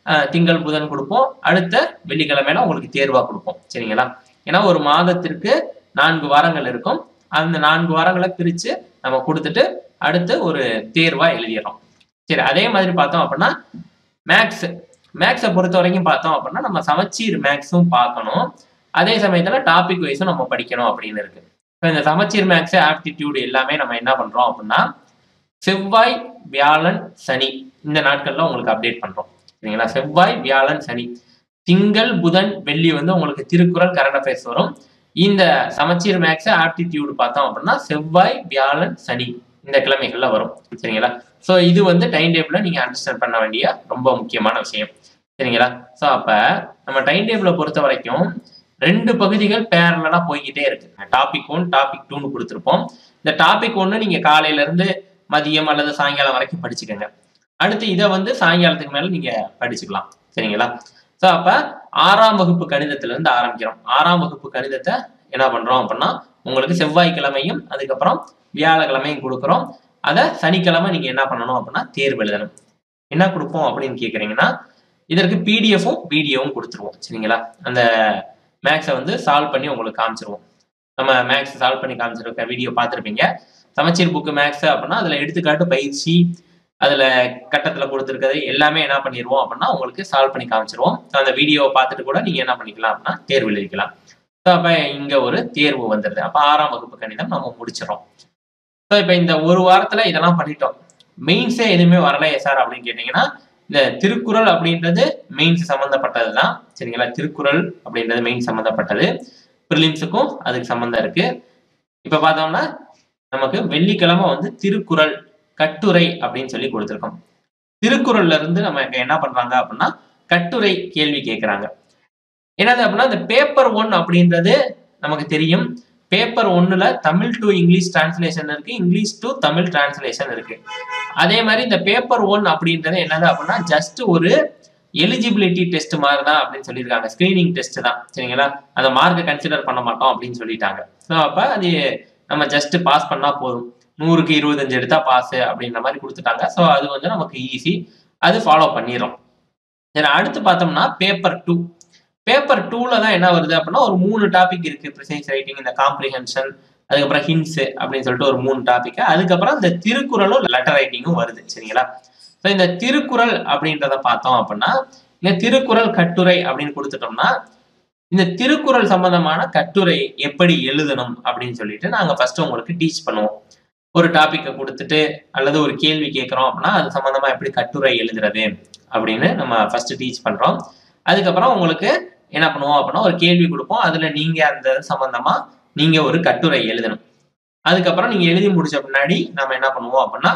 அஹ், திங்கள் புதன் கொடுப்போம் அடுத்த வெள்ளிக்கிழமையில உங்களுக்கு தேர்வா கொடுப்போம் சரிங்களா ஏன்னா ஒரு மாதத்திற்கு நான்கு வாரங்கள் இருக்கும் அந்த நான்கு வாரங்களை பிரிச்சு நம்ம கொடுத்துட்டு அடுத்து ஒரு தேர்வா எழுதிடுறோம் சரி அதே மாதிரி பார்த்தோம் அப்படின்னா மேக்ஸ் மேக்ஸை பொறுத்த வரைக்கும் பார்த்தோம் அப்படின்னா நம்ம சமச்சீர் மேக்ஸும் பார்க்கணும் அதே சமயத்துல டாபிக் வைஸும் நம்ம படிக்கணும் அப்படின்னு இருக்கு இப்போ இந்த சமச்சீர் மேக்ஸ் ஆப்டிடியூட் எல்லாமே நம்ம என்ன பண்றோம் அப்படின்னா செவ்வாய் வியாழன் சனி இந்த நாட்கள்ல உங்களுக்கு அப்டேட் பண்றோம் சரிங்களா செவ்வாய் வியாழன் சனி திங்கள் புதன் வெள்ளி வந்து உங்களுக்கு திருக்குறள் கரண்ட் அஃபேர்ஸ் வரும் இந்த சமச்சீர் மேக்ஸ் ஆப்டிடியூட் பார்த்தோம் அப்படின்னா செவ்வாய் வியாழன் சனி இந்த கிழமைகள்ல வரும் சரிங்களா ஸோ இது வந்து டைம் டேபிள நீங்க அண்டர்ஸ்டாண்ட் பண்ண வேண்டிய ரொம்ப முக்கியமான விஷயம் சரிங்களா ஸோ அப்ப நம்ம டைம் டேபிளை பொறுத்த வரைக்கும் ரெண்டு பகுதிகள் பேரலா போய்கிட்டே இருக்கு டாபிக் ஒன் டாபிக் டூன்னு கொடுத்துருப்போம் இந்த டாபிக் ஒன்று நீங்க காலையில இருந்து மதியம் அல்லது சாயங்காலம் வரைக்கும் படிச்சுக்கோங்க அடுத்து இதை வந்து சாயங்காலத்துக்கு மேல நீங்க படிச்சுக்கலாம் சரிங்களா ஸோ அப்ப ஆறாம் வகுப்பு கணிதத்துல இருந்து ஆரம்பிக்கிறோம் ஆறாம் வகுப்பு கணிதத்தை என்ன பண்றோம் அப்படின்னா உங்களுக்கு செவ்வாய்க்கிழமையும் அதுக்கப்புறம் வியாழக்கிழமையும் கொடுக்குறோம் அதை சனிக்கிழமை நீங்க என்ன பண்ணணும் அப்படின்னா தேர்வு எழுதணும் என்ன கொடுப்போம் அப்படின்னு கேக்குறீங்கன்னா இதற்கு பிடிஎஃப்பும் வீடியோவும் கொடுத்துருவோம் சரிங்களா அந்த மேக்ஸை வந்து சால்வ் பண்ணி உங்களுக்கு காமிச்சிருவோம் நம்ம மேக்ஸ் சால்வ் பண்ணி காமிச்சிருக்க வீடியோ பார்த்துருப்பீங்க சமச்சீர் புக்கு மேக்ஸ் அப்படின்னா அதுல எடுத்துக்காட்டு பயிற்சி அதுல கட்டத்துல கொடுத்துருக்கிறது எல்லாமே என்ன பண்ணிடுவோம் அப்படின்னா உங்களுக்கு சால்வ் பண்ணி காமிச்சிருவோம் So, அந்த வீடியோவை பார்த்துட்டு கூட நீங்க என்ன பண்ணிக்கலாம் அப்படின்னா தேர்வு எழுதிக்கலாம் ஸோ அப்ப இங்க ஒரு தேர்வு வந்துடுது அப்ப ஆறாம் வகுப்பு கணிதம் நம்ம முடிச்சிடறோம் ஸோ இப்போ இந்த ஒரு வாரத்துல இதெல்லாம் பண்ணிட்டோம் மெயின்ஸே எதுவுமே வரலையே சார் அப்படின்னு கேட்டீங்கன்னா இந்த திருக்குறள் அப்படின்றது மெயின்ஸ் சம்மந்தப்பட்டது தான் சரிங்களா திருக்குறள் அப்படின்றது மெயின் சம்மந்தப்பட்டது ப்ரிலிம்ஸுக்கும் அதுக்கு சம்மந்தம் இருக்கு இப்போ பார்த்தோம்னா நமக்கு வெள்ளிக்கிழமை வந்து திருக்குறள் கட்டுரை அப்படின்னு சொல்லி கொடுத்துருக்கோம் திருக்குறள்ல இருந்து நம்ம இங்க என்ன பண்றாங்க அப்படின்னா கட்டுரை கேள்வி கேட்குறாங்க என்னது அப்படின்னா இந்த பேப்பர் ஒன் அப்படின்றது நமக்கு தெரியும் பேப்பர் ஒன்னுல தமிழ் டு இங்கிலீஷ் டிரான்ஸ்லேஷன் இருக்கு இங்கிலீஷ் டு தமிழ் டிரான்ஸ்லேஷன் இருக்கு அதே மாதிரி இந்த பேப்பர் ஒன் அப்படின்றது என்னது அப்படின்னா ஜஸ்ட் ஒரு எலிஜிபிலிட்டி டெஸ்ட் மாதிரி தான் அப்படின்னு சொல்லியிருக்காங்க ஸ்கிரீனிங் டெஸ்ட் தான் சரிங்களா அந்த மார்க்கை கன்சிடர் பண்ண மாட்டோம் அப்படின்னு சொல்லிட்டாங்க ஸோ அப்போ அது நம்ம ஜஸ்ட் பாஸ் பண்ணா போதும் நூறுக்கு இருபத்தஞ்சு எடுத்தா பாஸ் அப்படின்ற மாதிரி கொடுத்துட்டாங்க ஸோ அது வந்து நமக்கு ஈஸி அது ஃபாலோ பண்ணிடுறோம் சரி அடுத்து பார்த்தோம்னா பேப்பர் டூ பேப்பர் டூல தான் என்ன வருது அப்படின்னா ஒரு மூணு டாபிக் இருக்கு ப்ரிசைஸ் ரைட்டிங் இந்த காம்ப்ரிஹென்ஷன் அதுக்கப்புறம் ஹின்ஸ் அப்படின்னு சொல்லிட்டு ஒரு மூணு டாபிக் அதுக்கப்புறம் இந்த திருக்குறளும் லெட்டர் ரைட்டிங்கும் வருது சரிங்களா ஸோ இந்த திருக்குறள் அப்படின்றத பார்த்தோம் அப்படின்னா இந்த திருக்குறள் கட்டுரை அப்படின்னு கொடுத்துட்டோம்னா இந்த திருக்குறள் சம்பந்தமான கட்டுரை எப்படி எழுதணும் அப்படின்னு சொல்லிட்டு நாங்க ஃபர்ஸ்ட் உங்களுக்கு டீச் பண்ணுவோம் ஒரு டாபிக்கை கொடுத்துட்டு அல்லது ஒரு கேள்வி கேட்குறோம் அப்படின்னா அது சம்பந்தமா எப்படி கட்டுரை எழுதுறது அப்படின்னு நம்ம ஃபர்ஸ்ட் டீச் பண்றோம் அதுக்கப்புறம் உங்களுக்கு என்ன பண்ணுவோம் அப்படின்னா ஒரு கேள்வி கொடுப்போம் அதுல நீங்க அந்த சம்பந்தமா நீங்க ஒரு கட்டுரை எழுதணும் அதுக்கப்புறம் நீங்க எழுதி முடிச்ச பின்னாடி நம்ம என்ன பண்ணுவோம் அப்படின்னா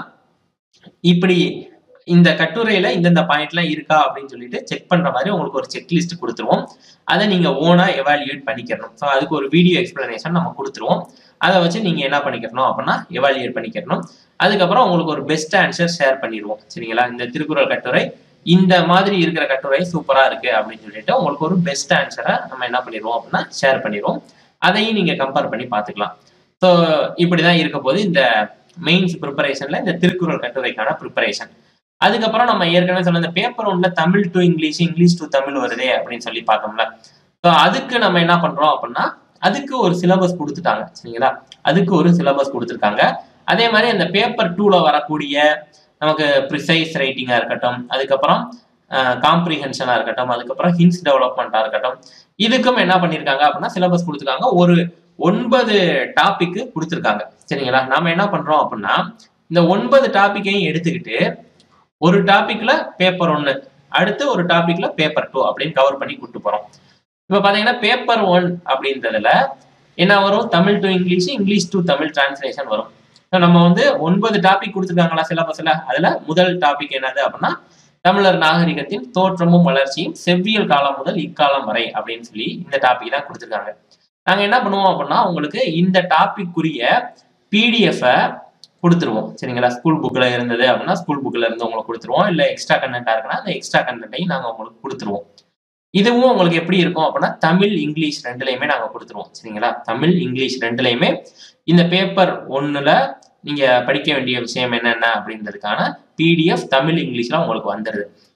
இப்படி இந்த கட்டுரையில இந்தந்த பாயிண்ட்லாம் இருக்கா அப்படின்னு சொல்லிட்டு செக் பண்ற மாதிரி உங்களுக்கு ஒரு செக்லிஸ்ட் கொடுத்துருவோம் அதை நீங்க ஓனா எவாலுவேட் பண்ணிக்கிறணும் ஸோ அதுக்கு ஒரு வீடியோ எக்ஸ்பிளனேஷன் நம்ம கொடுத்துருவோம் அதை வச்சு நீங்க என்ன பண்ணிக்கிறணும் அப்படின்னா எவாலுவேட் பண்ணிக்கிறணும் அதுக்கப்புறம் உங்களுக்கு ஒரு பெஸ்ட் ஆன்சர் ஷேர் பண்ணிடுவோம் சரிங்களா இந்த திருக்குறள் கட்டுரை இந்த மாதிரி இருக்கிற கட்டுரை சூப்பரா இருக்கு அப்படின்னு சொல்லிட்டு உங்களுக்கு ஒரு பெஸ்ட் ஆன்சரை நம்ம என்ன பண்ணிடுவோம் அப்படின்னா ஷேர் பண்ணிடுவோம் அதையும் நீங்க கம்பேர் பண்ணி பார்த்துக்கலாம் ஸோ இப்படிதான் இருக்க போது இந்த மெயின்ஸ் ப்ரிப்பரேஷன்ல இந்த திருக்குறள் கட்டுரைக்கான ப்ரிப்பரேஷன் அதுக்கப்புறம் நம்ம ஏற்கனவே சொன்ன இந்த பேப்பர் ஒன்ல Tamil to English English to Tamil வருதே அப்படின்னு சொல்லி பார்த்தோம்ல ஸோ அதுக்கு நம்ம என்ன பண்றோம் அப்படின்னா அதுக்கு ஒரு சிலபஸ் கொடுத்துட்டாங்க சரிங்களா அதுக்கு ஒரு சிலபஸ் கொடுத்துருக்காங்க அதே மாதிரி அந்த பேப்பர் டூல வரக்கூடிய நமக்கு ப்ரிசைஸ் ரைட்டிங்கா இருக்கட்டும் அதுக்கப்புறம் காம்ப்ரிஹென்ஷனா இருக்கட்டும் அதுக்கப்புறம் ஹின்ஸ் டெவலப்மெண்ட்டா இருக்கட்டும் இதுக்கும் என்ன பண்ணியிருக்காங்க அப்படின்னா சிலபஸ் கொடுத்துருக்காங்க ஒரு ஒன்பது டாபிக் கொடுத்துருக்காங்க சரிங்களா நாம என்ன பண்றோம் அப்படின்னா இந்த ஒன்பது டாபிக்கையும் எடுத்துக்கிட்டு ஒரு டாபிக்ல பேப்பர் ஒன்னு அடுத்து ஒரு டாபிக்ல பேப்பர் டூ அப்படின்னு கவர் பண்ணி கூட்டு போறோம் இப்ப பாத்தீங்கன்னா பேப்பர் ஒன் அப்படின்றதுல என்ன வரும் Tamil to English English to Tamil translation வரும் So நம்ம வந்து ஒன்பது டாபிக் கொடுத்துருக்காங்களா சிலபஸ்ல அதுல முதல் டாபிக் என்னது அப்படின்னா தமிழர் நாகரிகத்தின் தோற்றமும் வளர்ச்சியும் செவ்வியல் காலம் முதல் இக்காலம் வரை அப்படின்னு சொல்லி இந்த டாபிக் தான் கொடுத்துருக்காங்க நாங்க என்ன பண்ணுவோம் அப்படின்னா உங்களுக்கு இந்த டாபிக்குரிய பிடிஎஃப கொடுத்துருவோம் சரிங்களா ஸ்கூல் புக்கில் இருந்தது அப்படின்னா ஸ்கூல் புக்கில் இருந்து உங்களுக்கு கொடுத்துருவோம் இல்லை எக்ஸ்ட்ரா கண்டென்ட்டாக இருக்குன்னா அந்த எக்ஸ்ட்ரா கண்டென்ட்டையும் நாங்கள் உங்களுக்கு கொடுத்துருவோம் இதுவும் உங்களுக்கு எப்படி இருக்கும் அப்படின்னா தமிழ் இங்கிலீஷ் ரெண்டுலையுமே நாங்கள் கொடுத்துருவோம் சரிங்களா தமிழ் இங்கிலீஷ் ரெண்டுலையுமே இந்த பேப்பர் ஒன்றில் நீங்கள் படிக்க வேண்டிய விஷயம் என்னென்ன அப்படின்றதுக்கான பிடிஎஃப் தமிழ் இங்கிலீஷ்ல உங்களுக்கு வந்துடுது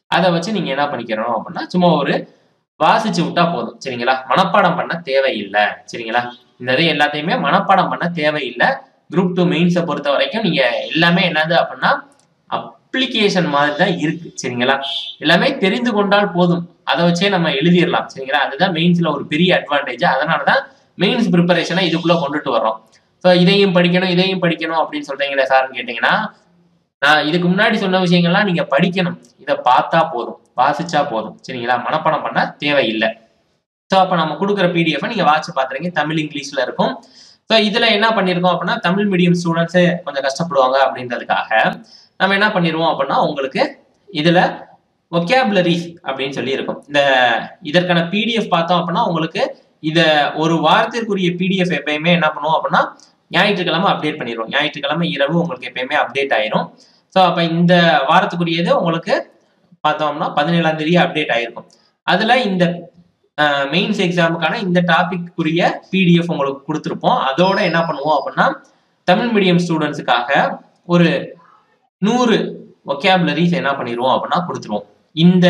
அதை வச்சு நீங்க என்ன பண்ணிக்கிறோம் அப்படின்னா சும்மா ஒரு வாசிச்சு விட்டா போதும் சரிங்களா மனப்பாடம் பண்ண தேவையில்லை சரிங்களா இந்த இது எல்லாத்தையுமே மனப்பாடம் பண்ண தேவையில்லை குரூப் டூ மெயின்ஸை பொறுத்த வரைக்கும் நீங்க எல்லாமே என்னது அப்படின்னா அப்ளிகேஷன் மாதிரி தான் இருக்கு சரிங்களா எல்லாமே தெரிந்து கொண்டால் போதும் அதை வச்சே நம்ம எழுதிடலாம் சரிங்களா அதுதான் மெயின்ஸ்ல ஒரு பெரிய அட்வான்டேஜ் அதனால தான் மெயின்ஸ் ப்ரிப்பரேஷனை இதுக்குள்ள கொண்டுட்டு வர்றோம் ஸோ இதையும் படிக்கணும் இதையும் படிக்கணும் அப்படின்னு சொல்றீங்களே சார்னு கேட்டீங்கன்னா நான் இதுக்கு முன்னாடி சொன்ன விஷயங்கள்லாம் நீங்க படிக்கணும் இதை பார்த்தா போதும் வாசிச்சா போதும் சரிங்களா மனப்பாடம் பண்ண தேவையில்லை ஸோ அப்போ நம்ம கொடுக்குற பிடிஎஃப் நீங்க வாட்ச் பார்த்துறீங்க தமிழ் இங்கிலீஷ்ல இருக்கும் ஸோ இதுல என்ன பண்ணியிருக்கோம் அப்படின்னா தமிழ் மீடியம் ஸ்டூடெண்ட்ஸே கொஞ்சம் கஷ்டப்படுவாங்க அப்படின்றதுக்காக நம்ம என்ன பண்ணிடுவோம் அப்படின்னா உங்களுக்கு இதுல ஒகேபுலரிஸ் அப்படின்னு சொல்லி இருக்கும் இந்த இதற்கான பிடிஎஃப் பார்த்தோம் அப்படின்னா உங்களுக்கு இத ஒரு வாரத்திற்குரிய பிடிஎஃப் எப்பயுமே என்ன பண்ணுவோம் அப்படின்னா ஞாயிற்றுக்கிழமை அப்டேட் பண்ணிடுவோம் ஞாயிற்றுக்கிழமை இரவு உங்களுக்கு எப்பயுமே அப்டேட் ஆயிரும் ஸோ அப்போ இந்த வாரத்துக்குரியது உங்களுக்கு பார்த்தோம்னா பதினேழாம் தேதி அப்டேட் ஆயிருக்கும் அதுல இந்த மெயின்ஸ் எக்ஸாமுக்கான இந்த டாபிக்குரிய பிடிஎஃப் உங்களுக்கு கொடுத்துருப்போம் அதோட என்ன பண்ணுவோம் அப்படின்னா தமிழ் மீடியம் ஸ்டூடெண்ட்ஸுக்காக ஒரு நூறு ஒகேபுலரிஸ் என்ன பண்ணிடுவோம் அப்படின்னா கொடுத்துருவோம் இந்த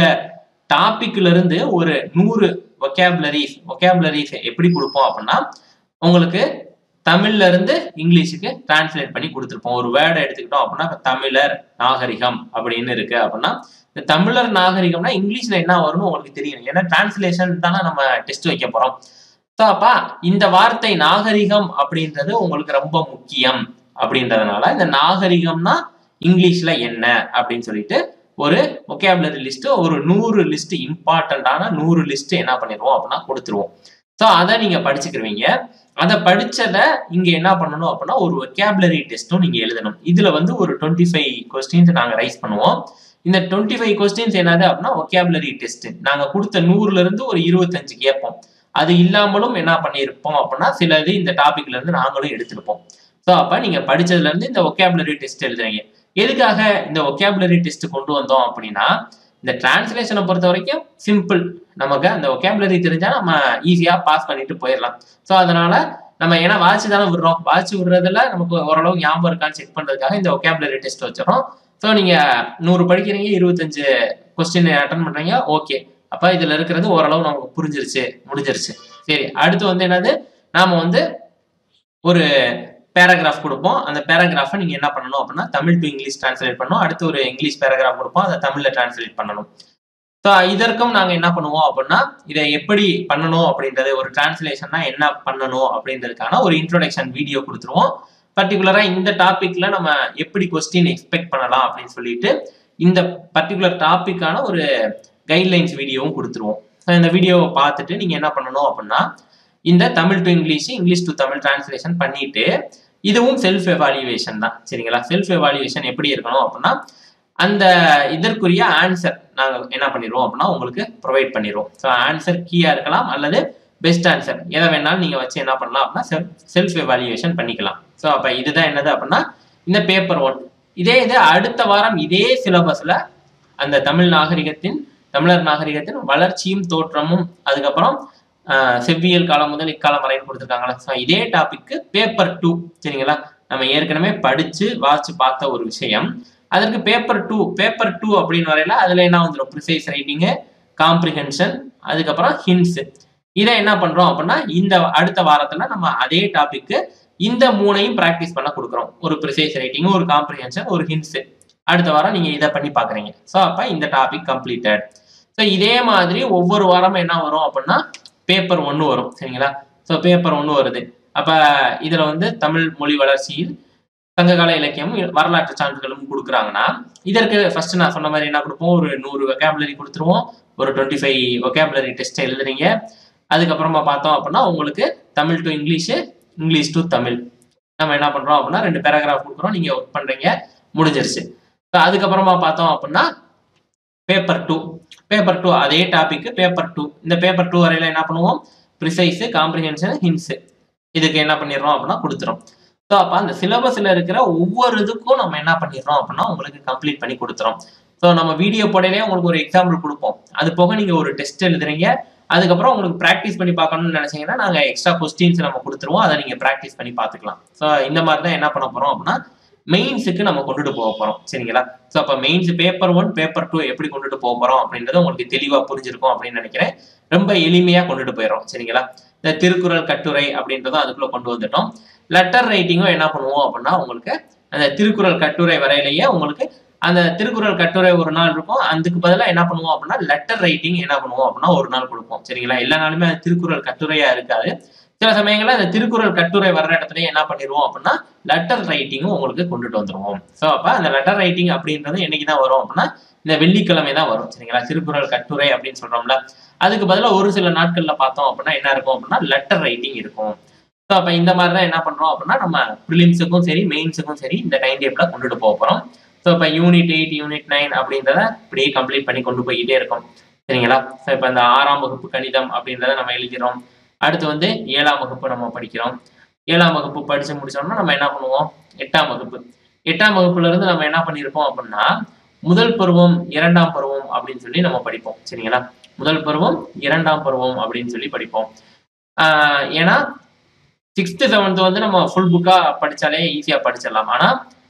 டாபிக்ல இருந்து ஒரு நூறு ஒகேபுலரிஸ் ஒகேபுலரிஸ் எப்படி கொடுப்போம் அப்படின்னா உங்களுக்கு தமிழ்ல இருந்து இங்கிலீஷுக்கு டிரான்ஸ்லேட் பண்ணி கொடுத்துருப்போம் ஒரு வேர்டை எடுத்துக்கிட்டோம் அப்படின்னா இப்ப தமிழர் நாகரிகம் அப்படின்னு இருக்கு அப்படின்னா இந்த தமிழர் நாகரிகம்னா இங்கிலீஷ்ல என்ன வரும்னு உங்களுக்கு தெரியும் ஏன்னா டிரான்ஸ்லேஷன் தானே நம்ம டெஸ்ட் வைக்க போறோம் ஸோ அப்பா இந்த வார்த்தை நாகரிகம் அப்படின்றது உங்களுக்கு ரொம்ப முக்கியம் அப்படின்றதுனால இந்த நாகரிகம்னா இங்கிலீஷ்ல என்ன அப்படின்னு சொல்லிட்டு ஒரு ஒகேபுலரி லிஸ்ட் ஒரு நூறு லிஸ்ட் இம்பார்ட்டண்டான நூறு லிஸ்ட் என்ன பண்ணிடுவோம் அப்படின்னா கொடுத்துருவோம் ஸோ அதை நீங்க படிச்சுக்கிருவீங்க அதை படிச்சதை இங்க என்ன பண்ணணும் அப்படின்னா ஒரு ஒகேபுலரி டெஸ்ட்டும் நீங்க எழுதணும் இதுல வந்து ஒரு டுவெண்ட்டி ஃபைவ் கொஸ்டின்ஸ் நாங்க ரைஸ் பண்ணுவோம் இந்த டுவெண்ட்டி ஃபைவ் கொஸ்டின்ஸ் என்னது அப்படின்னா ஒகேபுலரி டெஸ்ட் நாங்க கொடுத்த நூறுல இருந்து ஒரு இருபத்தஞ்சு கேட்போம் அது இல்லாமலும் என்ன பண்ணியிருப்போம் அப்படின்னா சில இது இந்த டாபிக்ல இருந்து நாங்களும் எடுத்திருப்போம் ஸோ அப்ப நீங்க படிச்சதுல இருந்து இந்த ஒகேபுலரி டெஸ்ட் எழுதுறீங்க எதுக்காக இந்த ஒகேபுலரி டெஸ்ட் கொண்டு வந்தோம் அப்படின்னா இந்த டிரான்ஸ்லேஷனை பொறுத்த வரைக்கும் சிம்பிள் நமக்கு அந்த ஒகேபுலரி தெரிஞ்சா நம்ம ஈஸியா பாஸ் பண்ணிட்டு போயிடலாம் ஸோ அதனால நம்ம ஏன்னா வாட்ச் தானே விடுறோம் வாட்ச் விடுறதுல நமக்கு ஓரளவு ஞாபகம் இருக்கான்னு செக் பண்றதுக்காக இந்த ஒகேபுலரி டெஸ்ட் வச்சிடறோம் ஸோ நீங்க நூறு படிக்கிறீங்க இருபத்தஞ்சு கொஸ்டின் அட்டன் பண்றீங்க ஓகே அப்ப இதுல இருக்கிறது ஓரளவு நமக்கு புரிஞ்சிருச்சு முடிஞ்சிருச்சு சரி அடுத்து வந்து என்னது நாம வந்து ஒரு பேராகிராஃப் கொடுப்போம் அந்த பேராகிராஃபை நீங்க என்ன பண்ணணும் அப்படின்னா தமிழ் டு இங்கிலீஷ் டிரான்ஸ்லேட் பண்ணணும் அடுத்து ஒரு இங்கிலீஷ் பேராகிராஃப் கொடுப்போம் அதை தமிழ்ல டிரான்ஸ்லேட் பண்ணணும் ஸோ இதற்கும் நாங்க என்ன பண்ணுவோம் அப்படின்னா இதை எப்படி பண்ணணும் அப்படின்றது ஒரு டிரான்ஸ்லேஷன்னா என்ன பண்ணணும் அப்படின்றதுக்கான ஒரு இன்ட்ரோடக்ஷன் வீடியோ கொடுத்துருவோம் பர்டிகுலரா இந்த டாபிக்ல நம்ம எப்படி கொஸ்டின் எக்ஸ்பெக்ட் பண்ணலாம் அப்படின்னு சொல்லிட்டு இந்த பர்டிகுலர் டாபிக்கான ஒரு கைட்லைன்ஸ் வீடியோவும் கொடுத்துருவோம் ஸோ இந்த வீடியோவை பார்த்துட்டு நீங்க என்ன பண்ணணும் அப்படின்னா இந்த Tamil to English English to Tamil translation பண்ணிட்டு இதுவும் செல்ஃப் எவாலுவேஷன் தான் சரிங்களா செல்ஃப் எவாலுவேஷன் எப்படி இருக்கணும் அப்படின்னா அந்த இதற்குரிய ஆன்சர் நாங்கள் என்ன பண்ணிடுவோம் அப்படின்னா உங்களுக்கு ப்ரொவைட் பண்ணிடுவோம் ஸோ ஆன்சர் கீயா இருக்கலாம் அல்லது பெஸ்ட் ஆன்சர் எதை வேணாலும் நீங்கள் வச்சு என்ன பண்ணலாம் அப்படின்னா செல்ஃப் எவாலுவேஷன் பண்ணிக்கலாம் ஸோ அப்போ இதுதான் என்னது அப்படின்னா இந்த பேப்பர் ஒன் இதே இது அடுத்த வாரம் இதே சிலபஸ்ல அந்த தமிழ் நாகரிகத்தின் தமிழர் நாகரிகத்தின் வளர்ச்சியும் தோற்றமும் அதுக்கப்புறம் செவ்வியல் காலம் முதல் இக்காலம் வரைன்னு கொடுத்துருக்காங்களா ஸோ இதே டாபிக்கு பேப்பர் டூ சரிங்களா நம்ம ஏற்கனவே படிச்சு வாசிச்சு பார்த்த ஒரு விஷயம் அதற்கு பேப்பர் டூ பேப்பர் டூ அப்படின்னு வரையில அதுல என்ன வந்துடும் ப்ரிசைஸ் ரைட்டிங்கு காம்ப்ரிஹென்ஷன் அதுக்கப்புறம் ஹின்ஸ் இதை என்ன பண்றோம் அப்படின்னா இந்த அடுத்த வாரத்துல நம்ம அதே டாபிக்கு இந்த மூணையும் ப்ராக்டிஸ் பண்ண கொடுக்குறோம் ஒரு ப்ரிசைஸ் ரைட்டிங் ஒரு காம்ப்ரிஹென்ஷன் ஒரு ஹின்ஸ் அடுத்த வாரம் நீங்க இதை பண்ணி பாக்குறீங்க ஸோ அப்ப இந்த டாபிக் கம்ப்ளீட்டட் ஸோ இதே மாதிரி ஒவ்வொரு வாரமும் என்ன வரும் அப்படின்னா பேப்பர் ஒன்று வரும் சரிங்களா ஸோ பேப்பர் ஒன்று வருது அப்ப இதுல வந்து தமிழ் மொழி வளர்ச்சியில் சங்ககால இலக்கியமும் வரலாற்று சான்றுகளும் கொடுக்குறாங்கன்னா இதற்கு ஃபர்ஸ்ட் நான் சொன்ன மாதிரி என்ன கொடுப்போம் ஒரு நூறு வெக்காபுலரி கொடுத்துருவோம் ஒரு டுவெண்ட்டி ஃபைவ் வெக்காபுலரி டெஸ்ட் எழுதுறீங்க அதுக்கப்புறமா பார்த்தோம் அப்படின்னா உங்களுக்கு Tamil to English English to Tamil நம்ம என்ன பண்றோம் அப்படின்னா ரெண்டு பேராகிராஃப் கொடுக்குறோம் நீங்க ஒர்க் பண்றீங்க முடிஞ்சிருச்சு ஸோ அதுக்கப்புறமா பார்த்தோம் அப்படின்னா பேப்பர் டூ பேப்பர் டூ அதே டாபிக் பேப்பர் டூ இந்த பேப்பர் டூ வரையில என்ன பண்ணுவோம் ப்ரிசைஸு காம்ப்ரிஹென்ஷன் ஹின்ஸு இதுக்கு என்ன பண்ணிடுறோம் அப்படின்னா கொடுத்துரும் ஸோ அப்போ அந்த சிலபஸ்ல இருக்கிற ஒவ்வொரு இதுக்கும் நம்ம என்ன பண்ணிடுறோம் அப்படின்னா உங்களுக்கு கம்ப்ளீட் பண்ணி கொடுத்துரும் ஸோ நம்ம வீடியோ போடையிலே உங்களுக்கு ஒரு எக்ஸாம்பிள் கொடுப்போம் அது போக நீங்க ஒரு டெஸ்ட் எழுதுறீங்க அதுக்கப்புறம் உங்களுக்கு ப்ராக்டிஸ் பண்ணி பார்க்கணும்னு நினைச்சீங்கன்னா நாங்கள் எக்ஸ்ட்ரா கொஸ்டின்ஸ் நம்ம கொடுத்துருவோம் அதை நீங்க ப்ராக்டிஸ் பண்ணி பார்த்துக்கலாம் ஸோ இந்த மாதிரி தான் என்ன பண்ண போறோம் அப்படின்னா மெயின்ஸுக்கு நம்ம கொண்டுட்டு போக போறோம் சரிங்களா ஸோ அப்போ mains paper one paper two எப்படி கொண்டுட்டு போக போறோம் அப்படின்றது உங்களுக்கு தெளிவா புரிஞ்சிருக்கும் அப்படின்னு நினைக்கிறேன் ரொம்ப எளிமையா கொண்டுட்டு போயிடும் சரிங்களா இந்த திருக்குறள் கட்டுரை அப்படின்றதும் அதுக்குள்ள கொண்டு வந்துட்டோம் லெட்டர் ரைட்டிங்கும் என்ன பண்ணுவோம் அப்படின்னா உங்களுக்கு அந்த திருக்குறள் கட்டுரை வரையிலேயே உங்களுக்கு அந்த திருக்குறள் கட்டுரை ஒரு நாள் இருக்கும் அதுக்கு பதிலாக என்ன பண்ணுவோம் அப்படின்னா லெட்டர் ரைட்டிங் என்ன பண்ணுவோம் அப்படின்னா ஒரு நாள் கொடுப்போம் சரிங்களா எல்லா நாளுமே அது திருக்குறள் கட்டுரையா இருக்காது சில சமயங்கள்ல அந்த திருக்குறள் கட்டுரை வர்ற இடத்துல என்ன பண்ணிடுவோம் அப்படின்னா லெட்டர் ரைட்டிங்கும் உங்களுக்கு கொண்டுட்டு வந்துருவோம் ஸோ அப்ப அந்த லெட்டர் ரைட்டிங் அப்படின்றது என்னைக்கு தான் வரும் அப்படின்னா இந்த வெள்ளிக்கிழமை தான் வரும் சரிங்களா திருக்குறள் கட்டுரை அப்படின்னு சொல்றோம்ல அதுக்கு பதிலாக ஒரு சில நாட்கள்ல பார்த்தோம் அப்படின்னா என்ன இருக்கும் அப்படின்னா லெட்டர் ரைட்டிங் இருக்கும் ஸோ அப்போ இந்த மாதிரி தான் என்ன பண்றோம் அப்படின்னா நம்ம ப்ரிலிம்ஸுக்கும் சரி மெயின்ஸுக்கும் சரி இந்த டைம் டேபிள கொண்டுட்டு போக போறோம் ஸோ இப்போ யூனிட் எயிட் யூனிட் நைன் அப்படின்றத இப்படியே கம்ப்ளீட் பண்ணி கொண்டு போய்கிட்டே இருக்கும் சரிங்களா ஸோ இப்போ இந்த ஆறாம் வகுப்பு கணிதம் அப்படின்றத நம்ம எழுதிக்கிறோம் அடுத்து வந்து ஏழாம் வகுப்பு நம்ம படிக்கிறோம் ஏழாம் வகுப்பு படிச்சு முடிச்சோம்னா நம்ம என்ன பண்ணுவோம் எட்டாம் வகுப்பு எட்டாம் வகுப்புல இருந்து நம்ம என்ன பண்ணியிருப்போம் அப்படின்னா முதல் பருவம் இரண்டாம் பருவம் அப்படின்னு சொல்லி நம்ம படிப்போம் சரிங்களா முதல் பருவம் இரண்டாம் பருவம் அப்படின்னு சொல்லி படிப்போம் ஆஹ் ஏன்னா சிக்ஸ்த்து செவன்த் வந்து நம்ம ஃபுல் புக்கா படிச்சாலே ஈஸியா படிச்சிடலாம் ஆனா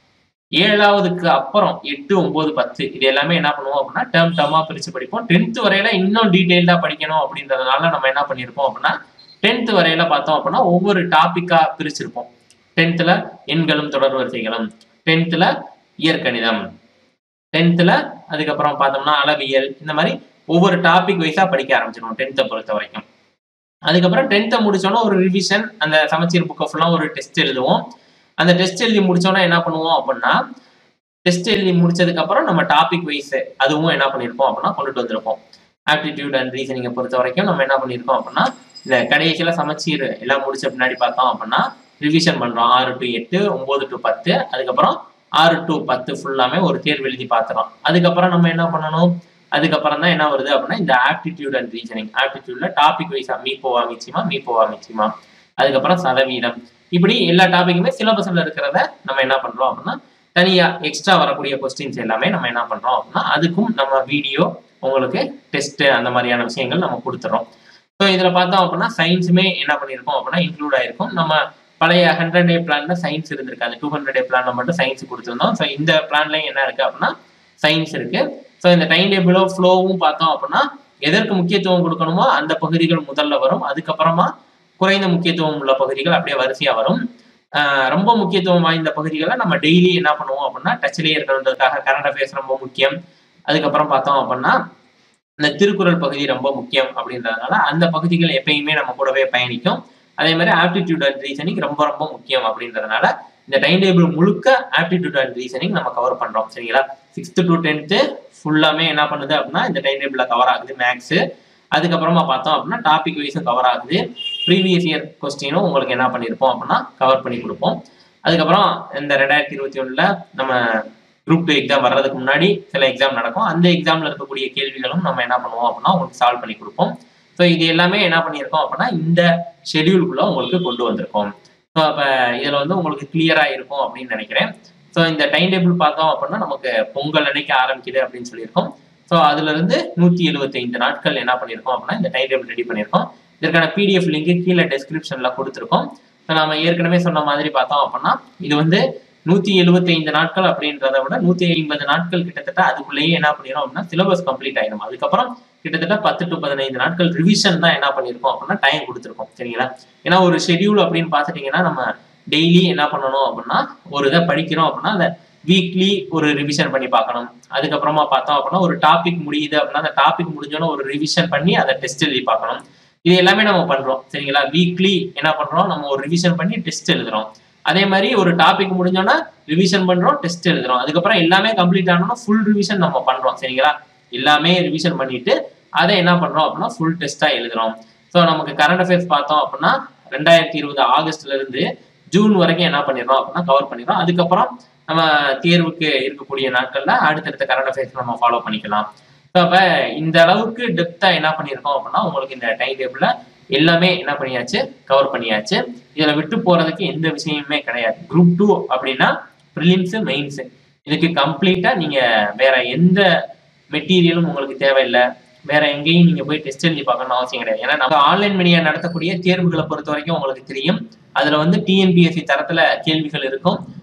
ஏழாவதுக்கு அப்புறம் எட்டு ஒன்பது பத்து இது எல்லாமே என்ன பண்ணுவோம் அப்படின்னா டேர்ம் டேர்மா பிரிச்சு படிப்போம் டென்த் வரையில இன்னும் டீட்டெயில்டா படிக்கணும் அப்படின்றதுனால நம்ம என்ன பண்ணியிருப்போம் அப்படின்னா டென்த் வரையில பார்த்தோம் அப்படின்னா ஒவ்வொரு டாபிக்கா பிரிச்சிருப்போம் டென்த்ல எண்களும் தொடர் வரிசைகளும் டென்த்ல இயற்கணிதம் டென்த்ல அதுக்கப்புறம் பார்த்தோம்னா அளவியல் இந்த மாதிரி ஒவ்வொரு டாபிக் வைஸா படிக்க ஆரம்பிச்சிடும் டென்த்தை பொறுத்த வரைக்கும் அதுக்கப்புறம் டென்த்தை முடிச்சோன்னா ஒரு ரிவிஷன் அந்த சமச்சீர் புக்கை ஃபுல்லாக ஒரு டெஸ்ட் எழுதுவோம் அந்த டெஸ்ட் எழுதி முடிச்சோன்னா என்ன பண்ணுவோம் அப்படின்னா டெஸ்ட் எழுதி முடிச்சதுக்கு அப்புறம் நம்ம டாபிக் வைஸ் அதுவும் என்ன பண்ணியிருப்போம் அப்படின்னா கொண்டுட்டு வந்திருப்போம் ஆப்டிடியூட் அண்ட் ரீசனிங்கை பொறுத்த வரைக்கும் நம்ம என்ன பண்ணியிருக்கோம் அப்படின்னா இந்த கடைசியில் சமச்சீர் எல்லாம் முடிச்ச பின்னாடி பார்த்தோம் அப்படின்னா ரிவிஷன் பண்றோம் ஆறு டு எட்டு ஒன்பது டு பத்து அதுக்கப்புறம் ஆறு டு பத்து ஃபுல்லாமே ஒரு தேர்வு எழுதி பார்த்துறோம் அதுக்கப்புறம் நம்ம என்ன பண்ணணும் அதுக்கப்புறம் தான் என்ன வருது அப்படின்னா இந்த ஆப்டிடியூட் அண்ட் ரீசனிங் ஆப்டிடியூட்ல டாபிக் வைஸா மீப்போவா மிச்சிமா மீப்போவா மிச்சிமா அதுக்கப்புறம் சதவீதம் இப்படி எல்லா டாபிக்குமே சிலபஸ்ல இருக்கிறத நம்ம என்ன பண்றோம் அப்படின்னா தனியா எக்ஸ்ட்ரா வரக்கூடிய கொஸ்டின்ஸ் எல்லாமே நம்ம என்ன பண்றோம் அப்படின்னா அதுக்கும் நம்ம வீடியோ உங்களுக்கு டெஸ்ட் அந்த மாதிரியான விஷயங்கள் நம்ம கொடுத்துறோம் ஸோ இதில் பார்த்தோம் அப்படின்னா சயின்ஸுமே என்ன பண்ணியிருக்கோம் அப்படின்னா இன்க்ளூட் ஆயிருக்கும் நம்ம பழைய ஹண்ட்ரட் டே பிளான்ல சயின்ஸ் இருந்திருக்கு அந்த டூ ஹண்ட்ரட் டே பிளான்ல மட்டும் சயின்ஸ் கொடுத்துருந்தோம் ஸோ இந்த பிளான்லயும் என்ன இருக்கு அப்படின்னா சயின்ஸ் இருக்கு ஸோ இந்த டைம் டேபிளோ ஃப்ளோவும் பார்த்தோம் அப்படின்னா எதற்கு முக்கியத்துவம் கொடுக்கணுமோ அந்த பகுதிகள் முதல்ல வரும் அதுக்கப்புறமா குறைந்த முக்கியத்துவம் உள்ள பகுதிகள் அப்படியே வரிசையா வரும் ஆஹ் ரொம்ப முக்கியத்துவம் வாய்ந்த பகுதிகளை நம்ம டெய்லி என்ன பண்ணுவோம் அப்படின்னா டச்லேயே இருக்கணுன்றதுக்காக கரண்ட் அஃபேர்ஸ் ரொம்ப முக்கியம் அதுக்கப்புறம் பார்த்தோம் அப்படின்னா இந்த திருக்குறள் பகுதி ரொம்ப முக்கியம் அப்படின்றதுனால அந்த பகுதிகள் எப்பயுமே நம்ம கூடவே பயணிக்கும் அதே மாதிரி ஆப்டிடியூட் அண்ட் ரீசனிங் ரொம்ப ரொம்ப முக்கியம் அப்படின்றதுனால இந்த டைம் டேபிள் முழுக்க ஆப்டிடியூட் அண்ட் ரீசனிங் நம்ம கவர் பண்றோம் சரிங்களா சிக்ஸ்த் டு டென்த்து ஃபுல்லாமே என்ன பண்ணுது அப்படின்னா இந்த டைம் டேபிள்ல கவர் ஆகுது மேக்ஸ் அதுக்கப்புறமா பார்த்தோம் அப்படின்னா டாபிக் வைஸும் கவர் ஆகுது ப்ரீவியஸ் இயர் கொஸ்டினும் உங்களுக்கு என்ன பண்ணியிருப்போம் அப்படின்னா கவர் பண்ணி கொடுப்போம் அதுக்கப்புறம் இந்த ரெண்டாயிரத்தி இருபத்தி ஒண்ணுல நம்ம குரூப் டூ எக்ஸாம் வர்றதுக்கு முன்னாடி சில எக்ஸாம் நடக்கும் அந்த எக்ஸாம்ல இருக்கக்கூடிய கேள்விகளும் நம்ம என்ன பண்ணுவோம் அப்படின்னா உங்களுக்கு சால்வ் பண்ணி கொடுப்போம் ஸோ இது எல்லாமே என்ன பண்ணியிருக்கோம் அப்படின்னா இந்த ஷெடியூல்குள்ள உங்களுக்கு கொண்டு வந்திருக்கோம் ஸோ அப்போ இதில் வந்து உங்களுக்கு கிளியரா இருக்கும் அப்படின்னு நினைக்கிறேன் ஸோ இந்த டைம் டேபிள் பார்த்தோம் அப்படின்னா நமக்கு பொங்கல் அன்னைக்கு ஆரம்பிக்குது அப்படின்னு சொல்லியிருக்கோம் ஸோ அதுல இருந்து நூற்றி எழுபத்தைந்து நாட்கள் என்ன பண்ணியிருக்கோம் அப்படின்னா இந்த டைம் டேபிள் ரெடி பண்ணியிருக்கோம் இதற்கான பிடிஎஃப் லிங்க் கீழே டெஸ்கிரிப்ஷன்ல கொடுத்துருக்கோம் ஸோ நம்ம ஏற்கனவே சொன்ன மாதிரி பார்த்தோம் அப்படின்னா இது வந்து நூத்தி எழுபத்தைந்து நாட்கள் அப்படின்றத விட நூத்தி ஐம்பது நாட்கள் கிட்டத்தட்ட அதுக்குள்ளேயே என்ன பண்ணிடும் அப்படின்னா சிலபஸ் கம்ப்ளீட் ஆயிடும் அதுக்கப்புறம் கிட்டத்தட்ட பத்து டு பதினைந்து நாட்கள் ரிவிஷன் தான் என்ன பண்ணியிருக்கோம் அப்படின்னா டைம் கொடுத்துருக்கோம் சரிங்களா ஏன்னா ஒரு ஷெடியூல் அப்படின்னு பார்த்துட்டீங்கன்னா நம்ம டெய்லி என்ன பண்ணணும் அப்படின்னா ஒரு இதை படிக்கிறோம் அப்படின்னா அதை வீக்லி ஒரு ரிவிஷன் பண்ணி பார்க்கணும் அதுக்கப்புறமா பார்த்தோம் அப்படின்னா ஒரு டாபிக் முடியுது அப்படின்னா அந்த டாபிக் முடிஞ்சோன்னு ஒரு ரிவிஷன் பண்ணி அதை டெஸ்ட் எழுதி பார்க்கணும் இது எல்லாமே நம்ம பண்றோம் சரிங்களா வீக்லி என்ன பண்றோம் நம்ம ஒரு ரிவிஷன் பண்ணி டெஸ்ட் எழுதுறோம் அதே மாதிரி ஒரு டாபிக் முடிஞ்சோன்னா ரிவிஷன் பண்றோம் டெஸ்ட் எழுதுறோம் அதுக்கப்புறம் எல்லாமே கம்ப்ளீட் ஆனோம்னா ஃபுல் ரிவிஷன் நம்ம பண்றோம் சரிங்களா எல்லாமே ரிவிஷன் பண்ணிட்டு அதை என்ன பண்றோம் அப்படின்னா ஃபுல் டெஸ்டா எழுதுறோம் ஸோ நமக்கு கரண்ட் அஃபேர்ஸ் பார்த்தோம் அப்படின்னா ரெண்டாயிரத்தி இருபது ஆகஸ்ட்ல இருந்து ஜூன் வரைக்கும் என்ன பண்ணிடுறோம் அப்படின்னா கவர் பண்ணிடுறோம் அதுக்கப்புறம் நம்ம தேர்வுக்கு இருக்கக்கூடிய நாட்கள்ல அடுத்தடுத்த கரண்ட் அஃபேர்ஸ் நம்ம ஃபாலோ பண்ணிக்கலாம் ஸோ அப்ப இந்த அளவுக்கு டெப்தா என்ன பண்ணியிருக்கோம் அப்படின்னா உங்களுக்கு இந்த டைம் டேபிள்ல எல்லாமே என்ன பண்ணியாச்சு கவர் பண்ணியாச்சு இதுல விட்டு போறதுக்கு எந்த விஷயமுமே கிடையாது குரூப் டூ அப்படின்னா ப்ரிலிம்ஸ் மெயின்ஸ் இதுக்கு கம்ப்ளீட்டா நீங்க வேற எந்த மெட்டீரியலும் உங்களுக்கு தேவையில்லை வேற எங்கேயும் நீங்க போய் டெஸ்ட் எழுதி பார்க்கணும்னு அவசியம் கிடையாது ஏன்னா நம்ம ஆன்லைன் மீடியா நடத்தக்கூடிய தேர்வுகளை பொறுத்த வரைக்கும் உங்களுக்கு தெரியும் அதுல வந்து டிஎன்பிஎஸ்சி தரத்துல கேள்விகள் இருக்கும்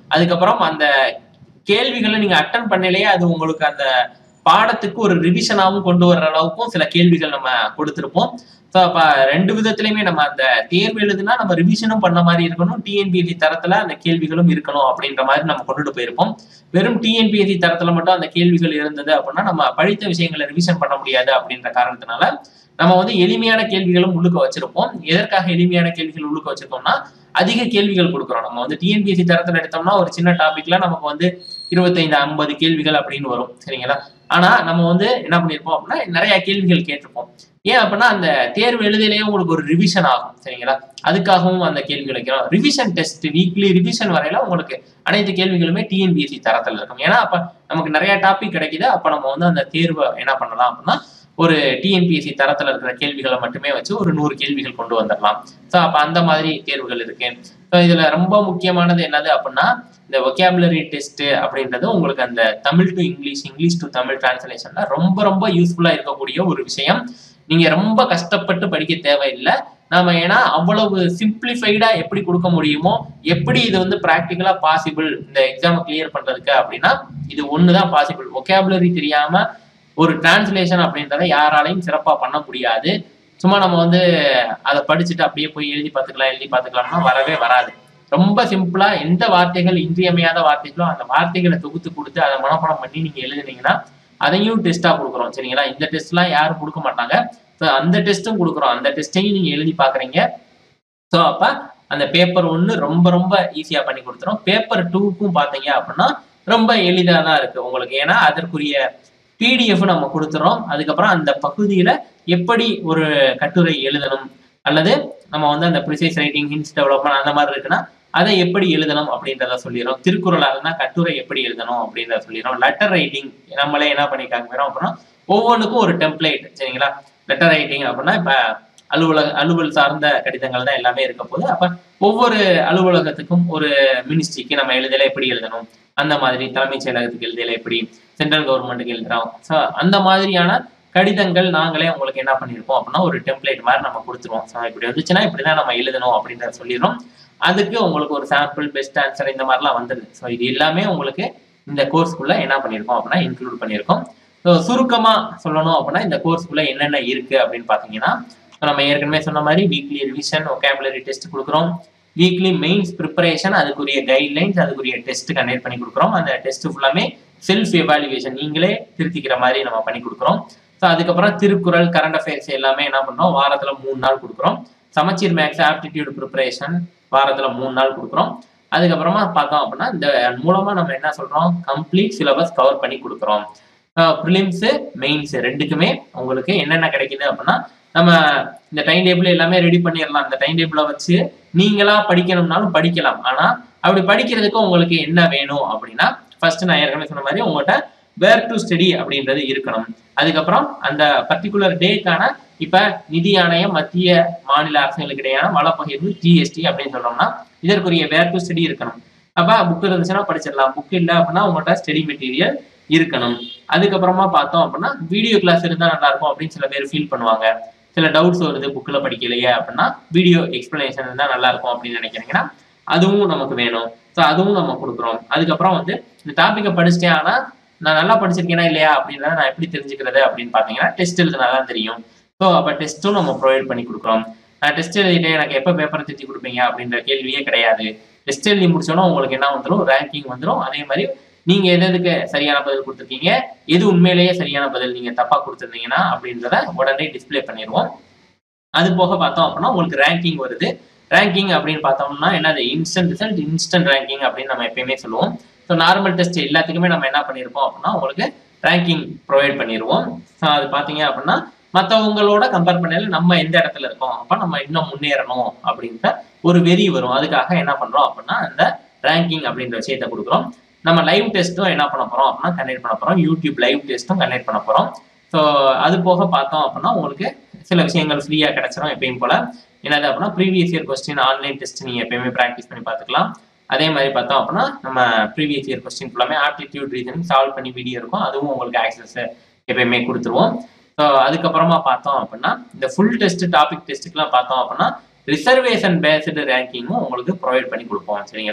அதுக்கப்புறம் அந்த கேள்விகளை நீங்க அட்டன் பண்ணலையே அது உங்களுக்கு அந்த பாடத்துக்கு ஒரு ரிவிஷனாகவும் கொண்டு வர்ற அளவுக்கும் சில கேள்விகள் நம்ம கொடுத்துருப்போம் ஸோ அப்போ ரெண்டு விதத்துலையுமே நம்ம அந்த தேர்வு எழுதுனா நம்ம ரிவிஷனும் பண்ண மாதிரி இருக்கணும் டிஎன்பிஎஸ்சி தரத்துல அந்த கேள்விகளும் இருக்கணும் அப்படின்ற மாதிரி நம்ம கொண்டுட்டு போயிருப்போம் வெறும் டிஎன்பிஎஸ்சி தரத்துல மட்டும் அந்த கேள்விகள் இருந்தது அப்படின்னா நம்ம படித்த விஷயங்களை ரிவிஷன் பண்ண முடியாது அப்படின்ற காரணத்தினால நம்ம வந்து எளிமையான கேள்விகளும் உள்ளுக்க வச்சிருப்போம் எதற்காக எளிமையான கேள்விகள் உள்ளுக்க வச்சிருக்கோம்னா அதிக கேள்விகள் கொடுக்குறோம் நம்ம வந்து டிஎன்பிஎஸ்சி தரத்துல எடுத்தோம்னா ஒரு சின்ன டாபிக்ல நமக்கு வந்து இருபத்தைந்து ஐம்பது கேள்விகள் அப்படின்னு வரும் சரிங்களா ஆனா நம்ம வந்து என்ன பண்ணிருப்போம் அப்படின்னா நிறைய கேள்விகள் கேட்டிருப்போம் ஏன் அப்படின்னா அந்த தேர்வு எழுதிலேயே உங்களுக்கு ஒரு ரிவிஷன் ஆகும் சரிங்களா அதுக்காகவும் அந்த கேள்வி வைக்கிறோம் ரிவிஷன் டெஸ்ட் வீக்லி ரிவிஷன் வரையில உங்களுக்கு அனைத்து கேள்விகளுமே டிஎன்பிஎஸ்சி தரத்தில் இருக்கும் ஏன்னா அப்ப நமக்கு நிறைய டாபிக் கிடைக்குது அப்ப நம்ம வந்து அந்த தேர்வை என்ன பண்ணலாம் அப்படின்னா ஒரு டிஎன்பிஎஸ்சி தரத்துல இருக்கிற கேள்விகளை மட்டுமே வச்சு ஒரு நூறு கேள்விகள் கொண்டு வந்துடலாம் ஸோ அப்ப அந்த மாதிரி தேர்வுகள் இருக்கு ஸோ இதுல ரொம்ப முக்கியமானது என்னது அப்படின்னா இந்த ஒகேபுலரி டெஸ்ட் அப்படின்றது உங்களுக்கு அந்த Tamil to English English to Tamil டிரான்ஸ்லேஷன்ல ரொம்ப ரொம்ப யூஸ்ஃபுல்லா இருக்கக்கூடிய ஒரு விஷயம் நீங்க ரொம்ப கஷ்டப்பட்டு படிக்க தேவையில்லை நாம ஏன்னா அவ்வளவு சிம்பிளிஃபைடா எப்படி கொடுக்க முடியுமோ எப்படி இது வந்து ப்ராக்டிக்கலா பாசிபிள் இந்த எக்ஸாம் கிளியர் பண்றதுக்கு அப்படின்னா இது ஒண்ணுதான் பாசிபிள் ஒகேபுலரி தெரியாம ஒரு டிரான்ஸ்லேஷன் அப்படின்றத யாராலையும் சிறப்பா பண்ண முடியாது சும்மா நம்ம வந்து அதை படிச்சுட்டு அப்படியே போய் எழுதி பார்த்துக்கலாம் எழுதி பார்த்துக்கலாம்னா வரவே வராது ரொம்ப சிம்பிளா எந்த வார்த்தைகள் இன்றியமையாத வார்த்தைகளோ அந்த வார்த்தைகளை தொகுத்து கொடுத்து அதை மனப்பாடம் பண்ணி நீங்க எழுதுனீங்கன்னா அதையும் டெஸ்டா கொடுக்குறோம் சரிங்களா இந்த டெஸ்ட்லாம் யாரும் கொடுக்க மாட்டாங்க ஸோ அந்த டெஸ்ட்டும் கொடுக்குறோம் அந்த டெஸ்ட்டையும் நீங்க எழுதி பாக்குறீங்க ஸோ அப்ப அந்த பேப்பர் ஒன்று ரொம்ப ரொம்ப ஈஸியா பண்ணி கொடுத்துரும் பேப்பர் டூக்கும் பார்த்தீங்க அப்படின்னா ரொம்ப எளிதாக தான் இருக்கு உங்களுக்கு ஏன்னா அதற்குரிய பிடிஎஃப் நம்ம கொடுத்துறோம் அதுக்கப்புறம் அந்த பகுதியில எப்படி ஒரு கட்டுரை எழுதணும் அல்லது நம்ம வந்து அந்த ப்ரிசைஸ் ரைட்டிங் ஹின்ஸ் டெவலப்மெண்ட் அந்த மாதிரி இருக்குன்னா அதை எப்படி எழுதணும் அப்படின்றத சொல்லிடுறோம் திருக்குறளாக இருந்தால் கட்டுரை எப்படி எழுதணும் அப்படின்றத சொல்லிடுறோம் லெட்டர் ரைட்டிங் நம்மளே என்ன பண்ணி காமிக்கிறோம் அப்படின்னா ஒவ்வொன்றுக்கும் ஒரு டெம்ப்ளேட் சரிங்களா லெட்டர் ரைட்டிங் அப்படின்னா இப்போ அலுவலக அலுவல் சார்ந்த கடிதங்கள் தான் எல்லாமே இருக்க போது அப்போ ஒவ்வொரு அலுவலகத்துக்கும் ஒரு மினிஸ்ட்ரிக்கு நம்ம எழுதல எப்படி எழுதணும் அந்த மாதிரி தலைமைச் செயலகத்துக்கு எழுதல எப்படி சென்ட்ரல் கவர்மெண்ட்டுக்கு எழுதுறோம் ஸோ அந்த மாதிரியான கடிதங்கள் நாங்களே உங்களுக்கு என்ன பண்ணியிருப்போம் அப்படின்னா ஒரு டெம்ப்ளேட் மாதிரி நம்ம கொடுத்துருவோம் ஸோ இப்படி வந்துச்சுன்னா இப்படி தான் நம்ம எழுதணும் அப்படின்றத சொல்லிடுறோம் அதுக்கு உங்களுக்கு ஒரு சாம்பிள் பெஸ்ட் ஆன்சர் இந்த மாதிரிலாம் வந்துடுது ஸோ இது எல்லாமே உங்களுக்கு இந்த கோர்ஸ்க்குள்ள என்ன பண்ணியிருக்கோம் அப்படின்னா இன்க்ளூட் பண்ணியிருக்கோம் ஸோ சுருக்கமாக சொல்லணும் அப்படின்னா இந்த கோர்ஸ்க்குள்ள என்னென்ன இருக்கு அப்படின்னு பார்த்தீங்கன்னா நம்ம ஏற்கனவே சொன்ன மாதிரி வீக்லி ரிவிஷன் ஒகேபுலரி டெஸ்ட் கொடுக்குறோம் வீக்லி மெயின்ஸ் ப்ரிப்பரேஷன் அதுக்குரிய கைட்லைன்ஸ் அதுக்குரிய டெஸ்ட் கண்டக்ட் பண்ணி கொடுக்குறோம் அந்த டெஸ்ட் ஃபுல்லாமே செல்ஃப் எவாலுவேஷன் நீங்களே திருத்திக்கிற மாதிரி நம்ம பண்ணி கொடுக்குறோம் ஸோ அதுக்கப்புறம் திருக்குறள் கரண்ட் அஃபேர்ஸ் எல்லாமே என்ன பண்ணோம் வாரத்துல மூணு நாள் கொடுக்குறோம் சமச்சீர் மேக்ஸ் ஆப்டிடியூட் ப்ரிப்பரேஷன் வாரத்துல மூணு நாள் கொடுக்குறோம் அதுக்கப்புறமா பார்த்தோம் அப்படின்னா இந்த மூலமா நம்ம என்ன சொல்றோம் கம்ப்ளீட் சிலபஸ் கவர் பண்ணி கொடுக்குறோம் ப்ரிலிம்ஸு மெயின்ஸ் ரெண்டுக்குமே உங்களுக்கு என்னென்ன கிடைக்குது அப்படின்னா நம்ம இந்த டைம் டேபிள் எல்லாமே ரெடி பண்ணிடலாம் இந்த டைம் டேபிளை வச்சு நீங்களா படிக்கணும்னாலும் படிக்கலாம் ஆனா அப்படி படிக்கிறதுக்கு உங்களுக்கு என்ன வேணும் அப்படின்னா ஃபர்ஸ்ட் நான் ஏற்கனவே சொன்ன மாதிரி உங்கள்கிட்ட வேர் டு ஸ்டடி அப்படின்றது இருக்கணும் அதுக்கப்புறம் அந்த பர்டிகுலர் டேக்கான இப்ப நிதி ஆணையம் மத்திய மாநில அரசுகளுக்கு இடையான வளப்பகிர்வு ஜிஎஸ்டி அப்படின்னு சொல்றோம்னா இதற்குரிய வேர் டு ஸ்டடி இருக்கணும் அப்ப புக் இருந்துச்சுன்னா படிச்சிடலாம் புக் இல்லை அப்படின்னா உங்கள்கிட்ட ஸ்டடி மெட்டீரியல் இருக்கணும் அதுக்கப்புறமா பார்த்தோம் அப்படின்னா வீடியோ கிளாஸ் இருந்தா நல்லா இருக்கும் அப்படின்னு சில பேர் ஃபீல் பண்ணுவாங்க சில டவுட்ஸ் வருது புக்கில் படிக்கலையே அப்படின்னா வீடியோ எக்ஸ்பிளனேஷன் இருந்தால் நல்லா இருக்கும் அப்படின்னு நினைக்கிறீங்கன்னா அதுவும் நமக்கு வேணும் ஸோ அதுவும் நம்ம கொடுக்குறோம் அதுக்கப்புறம் வந்து இந்த டாப்பிக்கை படிச்சிட்டேன் ஆனால் நான் நல்லா படிச்சிருக்கேனா இல்லையா அப்படின்றத நான் எப்படி தெரிஞ்சுக்கிறது அப்படின்னு பார்த்தீங்கன்னா டெஸ்ட் எழுதுனா தான் தெரியும் ஸோ அப்போ டெஸ்ட்டும் நம்ம ப்ரொவைட் பண்ணி கொடுக்குறோம் நான் டெஸ்ட் எழுதிட்டேன் எனக்கு எப்போ பேப்பர் திருத்தி கொடுப்பீங்க அப்படின்ற கேள்வியே கிடையாது டெஸ்ட் எழுதி முடிச்சோன்னா உங்களுக்கு என்ன வந்துடும் ரேங்கிங் வந்துடும் அதே மாதிரி நீங்க எது எதுக்கு சரியான பதில் கொடுத்துருக்கீங்க எது உண்மையிலேயே சரியான பதில் நீங்க தப்பா கொடுத்துருந்தீங்கன்னா அப்படின்றத உடனே டிஸ்பிளே பண்ணிடுவோம் அது போக பார்த்தோம் அப்படின்னா உங்களுக்கு ரேங்கிங் வருது ரேங்கிங் அப்படின்னு பார்த்தோம்னா என்னது இன்ஸ்டன்ட் ரிசல்ட் இன்ஸ்டன்ட் ரேங்கிங் அப்படின்னு நம்ம எப்பயுமே சொல்லுவோம் ஸோ நார்மல் டெஸ்ட் எல்லாத்துக்குமே நம்ம என்ன பண்ணியிருப்போம் அப்படின்னா உங்களுக்கு ரேங்கிங் ப்ரொவைட் பண்ணிடுவோம் ஸோ அது பார்த்தீங்க அப்படின்னா மற்றவங்களோட கம்பேர் பண்ணல நம்ம எந்த இடத்துல இருக்கோம் அப்போ நம்ம இன்னும் முன்னேறணும் அப்படின்ற ஒரு வெறி வரும் அதுக்காக என்ன பண்றோம் அப்படின்னா அந்த ரேங்கிங் அப்படின்ற விஷயத்த கொடுக்குறோம் நம்ம லைவ் டெஸ்ட்டும் என்ன பண்ண போறோம் அப்படின்னா கண்டக்ட் பண்ண போறோம் யூடியூப் லைவ் டெஸ்ட்டும் கண்டக்ட் பண்ண போறோம் ஸோ அது போக பார்த்தோம் அப்படின்னா உங்களுக்கு சில விஷயங்கள் ஃப்ரீயாக கிடைச்சிரும் எப்பயும் போல என்னது அப்படின்னா previous year question online test நீங்கள் எப்பயுமே ப்ராக்டிஸ் பண்ணி பார்த்துக்கலாம் அதே மாதிரி பார்த்தோம் அப்படின்னா நம்ம ப்ரீவியஸ் இயர் கொஸ்டின் ஃபுல்லாமே ஆப்டிடியூட் ரீசனிங் சால்வ் பண்ணி வீடியோ இருக்கும் அதுவும் உங்களுக்கு ஆக்சஸ் எப்பயுமே கொடுத்துருவோம் ஸோ அதுக்கப்புறமா பார்த்தோம் அப்படின்னா இந்த ஃபுல் டெஸ்ட் டாபிக் டெஸ்ட்டுக்கெலாம் பார்த்தோம் அப்படின்னா ரிசர்வேஷன் பேஸ்டு ரேங்கிங்கும் உங்களுக்கு ப்ரொவைட் பண்ணி கொடுப்போம் சரிங்களா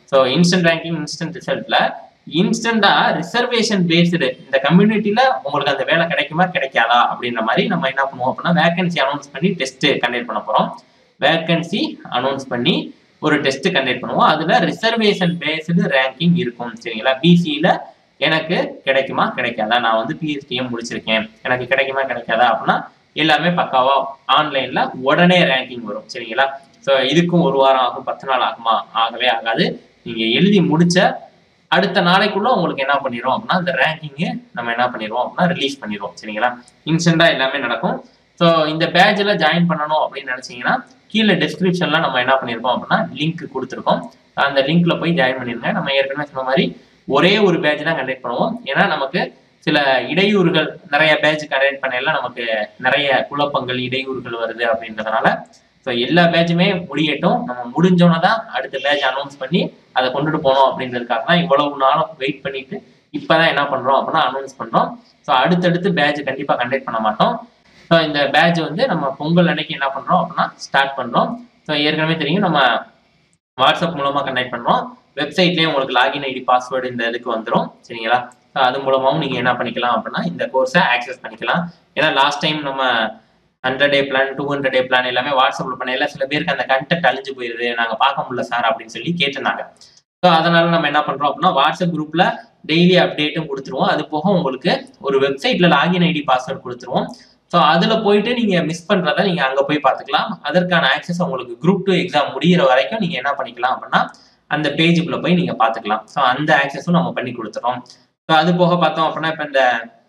ஸோ இன்ஸ்டன்ட் ரேங்கிங் இன்ஸ்டன்ட் ரிசல்ட்ல இன்ஸ்டண்டா ரிசர்வேஷன் பேஸ்டு இந்த கம்யூனிட்டியில உங்களுக்கு அந்த வேலை கிடைக்குமா கிடைக்காதா அப்படின்ற மாதிரி நம்ம என்ன பண்ணுவோம் அப்படின்னா வேகன்சி அனௌன்ஸ் பண்ணி டெஸ்ட் கண்டக்ட் பண்ண போறோம் வேகன்சி அனௌன்ஸ் பண்ணி ஒரு டெஸ்ட் கண்டக்ட் பண்ணுவோம் அதுல ரிசர்வேஷன் பேஸ்டு ரேங்கிங் இருக்கும் சரிங்களா பிசியில எனக்கு கிடைக்குமா கிடைக்காதா நான் வந்து பிஹெச்டிஎம் முடிச்சிருக்கேன் எனக்கு கிடைக்குமா கிடைக்காதா அப்படின்னா எல்லாமே பக்காவா ஆன்லைன்ல உடனே ரேங்கிங் வரும் சரிங்களா ஸோ இதுக்கும் ஒரு வாரம் ஆகும் பத்து நாள் ஆகுமா ஆகவே ஆகாது நீங்க எழுதி முடிச்ச அடுத்த நாளைக்குள்ள உங்களுக்கு என்ன பண்ணிடுவோம் அப்படின்னா இந்த ரேங்கிங்கு நம்ம என்ன பண்ணிடுவோம் அப்படின்னா ரிலீஸ் பண்ணிடுவோம் சரிங்களா இன்ஸ்டண்டா எல்லாமே நடக்கும் ஸோ இந்த பேட்ச்ல ஜாயின் பண்ணணும் அப்படின்னு நினைச்சீங்கன்னா கீழே டிஸ்கிரிப்ஷன்ல நம்ம என்ன பண்ணியிருக்கோம் அப்படின்னா லிங்க் கொடுத்துருக்கோம் அந்த லிங்க்ல போய் ஜாயின் பண்ணிருங்க நம்ம ஏற்கனவே சொன்ன மாதிரி ஒரே ஒரு பேட்ச் தான் கண்டக்ட் பண்ணுவோம் ஏன்னா நமக்கு சில இடையூறுகள் நிறைய பேட்ச் கண்டக்ட் பண்ணல நமக்கு நிறைய குழப்பங்கள் இடையூறுகள் வருது அப்படின்றதுனால ஸோ எல்லா பேட்சுமே முடியட்டும் நம்ம முடிஞ்சோன்னு தான் அடுத்த பேட்ச் அனௌன்ஸ் பண்ணி அதை கொண்டுட்டு போனோம் அப்படின்றதுக்காக தான் இவ்வளவு நாளும் வெயிட் பண்ணிட்டு இப்பதான் என்ன பண்றோம் அப்படின்னா அனௌன்ஸ் பண்றோம் ஸோ அடுத்தடுத்து பேட்ச் கண்டிப்பா கண்டக்ட் பண்ண மாட்டோம் ஸோ இந்த பேட்ச் வந்து நம்ம பொங்கல் அன்னைக்கு என்ன பண்றோம் அப்படின்னா ஸ்டார்ட் பண்றோம் ஸோ ஏற்கனவே தெரியும் நம்ம வாட்ஸ்அப் மூலமா கண்டக்ட் பண்றோம் வெப்சைட்லயே உங்களுக்கு லாகின் ஐடி பாஸ்வேர்டு இந்த இதுக்கு வந்துடும் சரிங்களா ஸோ அது மூலமாவும் நீங்க என்ன பண்ணிக்கலாம் அப்படின்னா இந்த கோர்ஸை ஆக்சஸ் பண்ணிக்கலாம் ஏன்னா லாஸ்ட் டைம் நம்ம hundred day plan two hundred day plan எல்லாமே வாட்ஸ்அப்ல பண்ணல சில பேருக்கு அந்த கண்டென்ட் அழிஞ்சு போயிருது நாங்க பார்க்க முடியல சார் அப்படின்னு சொல்லி கேட்டிருந்தாங்க ஸோ அதனால நம்ம என்ன பண்றோம் அப்படின்னா வாட்ஸ்அப் குரூப்ல டெய்லி அப்டேட்டும் கொடுத்துருவோம் அது போக உங்களுக்கு ஒரு வெப்சைட்ல லாகின் ஐடி பாஸ்வேர்ட் கொடுத்துருவோம் ஸோ அதுல போயிட்டு நீங்க மிஸ் பண்றத நீங்க அங்க போய் பார்த்துக்கலாம் அதற்கான ஆக்சஸ் உங்களுக்கு குரூப் டூ எக்ஸாம் முடியிற வரைக்கும் நீங்க என்ன பண்ணிக்கலாம் அப்படின்னா அந்த பேஜுக்குள்ள போய் நீங்க பார்த்துக்கலாம் ஸோ அந்த ஆக்சஸும் நம்ம பண்ணி கொடுத்துறோம் ஸோ அது போக பார்த்தோம் அப்படின்னா இப்போ இந்த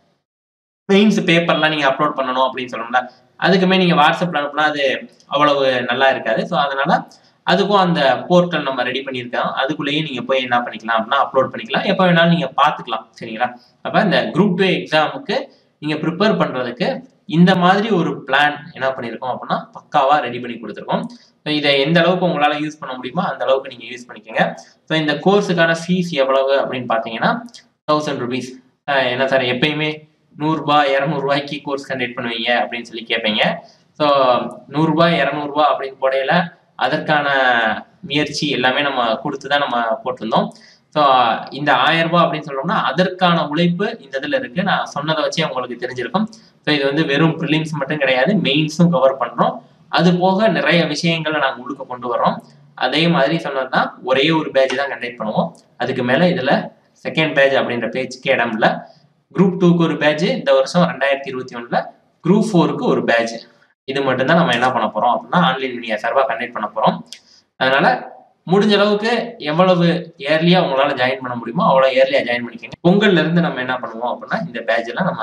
மெயின்ஸ் பேப்பர்லாம் நீங்க அப்லோட் பண்ணணும் அப்படின்னு சொல்லணும்ல அதுக்குமே நீங்க வாட்ஸ்அப்ல அனுப்புனா அது அவ்வளவு நல்லா இருக்காது ஸோ அதனால அதுக்கும் அந்த போர்ட்டல் நம்ம ரெடி பண்ணியிருக்கோம் அதுக்குள்ளேயே நீங்க போய் என்ன பண்ணிக்கலாம் அப்படின்னா அப்லோட் பண்ணிக்கலாம் எப்போ வேணாலும் நீங்க பார்த்துக்கலாம் சரிங்களா அப்ப இந்த குரூப் டூ எக்ஸாமுக்கு நீங்க ப்ரிப்பேர் பண்றதுக்கு இந்த மாதிரி ஒரு பிளான் என்ன பண்ணியிருக்கோம் அப்படின்னா பக்காவா ரெடி பண்ணி கொடுத்துருக்கோம் ஸோ இதை எந்த அளவுக்கு உங்களால யூஸ் பண்ண முடியுமோ அந்த அளவுக்கு நீங்க யூஸ் பண்ணிக்கோங்க ஸோ இந்த கோர்ஸுக்கான ஃபீஸ் எவ்வளவு அப்படின்னு பார்த்தீங்கன்னா தௌசண்ட் ருபீஸ் என்ன சார் எப்பயுமே நூறுரூபா இரநூறுபாய்க்கு கோர்ஸ் கண்டக்ட் பண்ணுவீங்க அப்படின்னு சொல்லி கேட்பீங்க ஸோ நூறுரூபா இரநூறுபா அப்படின்னு போடையில அதற்கான முயற்சி எல்லாமே நம்ம கொடுத்து தான் நம்ம போட்டிருந்தோம் ஸோ இந்த ஆயிரம் ரூபாய் அப்படின்னு சொல்லணும்னா அதற்கான உழைப்பு இந்த இதில் இருக்கு நான் சொன்னதை வச்சே உங்களுக்கு தெரிஞ்சிருக்கும் ஸோ இது வந்து வெறும் ப்ரிலிம்ஸ் மட்டும் கிடையாது மெயின்ஸும் கவர் பண்றோம் அது போக நிறைய விஷயங்களை நாங்கள் உள்ளுக்க கொண்டு வரோம் அதே மாதிரி சொன்னது தான் ஒரே ஒரு பேட்ச் தான் கண்டக்ட் பண்ணுவோம் அதுக்கு மேலே இதில் செகண்ட் பேட்ச் அப்படின்ற பேஜ்க்கு இடம் இல்லை குரூப் டூக்கு ஒரு பேட்ச் இந்த வருஷம் ரெண்டாயிரத்தி இருபத்தி ஒன்றில் குரூப் ஃபோருக்கு ஒரு பேட்ச் இது மட்டும்தான் நம்ம என்ன பண்ண போறோம் அப்படின்னா ஆன்லைன் மீடியா சர்வா கண்டக்ட் பண்ண போறோம் அதனால முடிஞ்ச அளவுக்கு எவ்வளவு ஏர்லியா உங்களால ஜாயின் பண்ண முடியுமோ அவ்வளவு ஏர்லியா ஜாயின் பண்ணிக்கோங்க பொங்கல்ல இருந்து நம்ம என்ன பண்ணுவோம் அப்படின்னா இந்த பேட்ச்ல நம்ம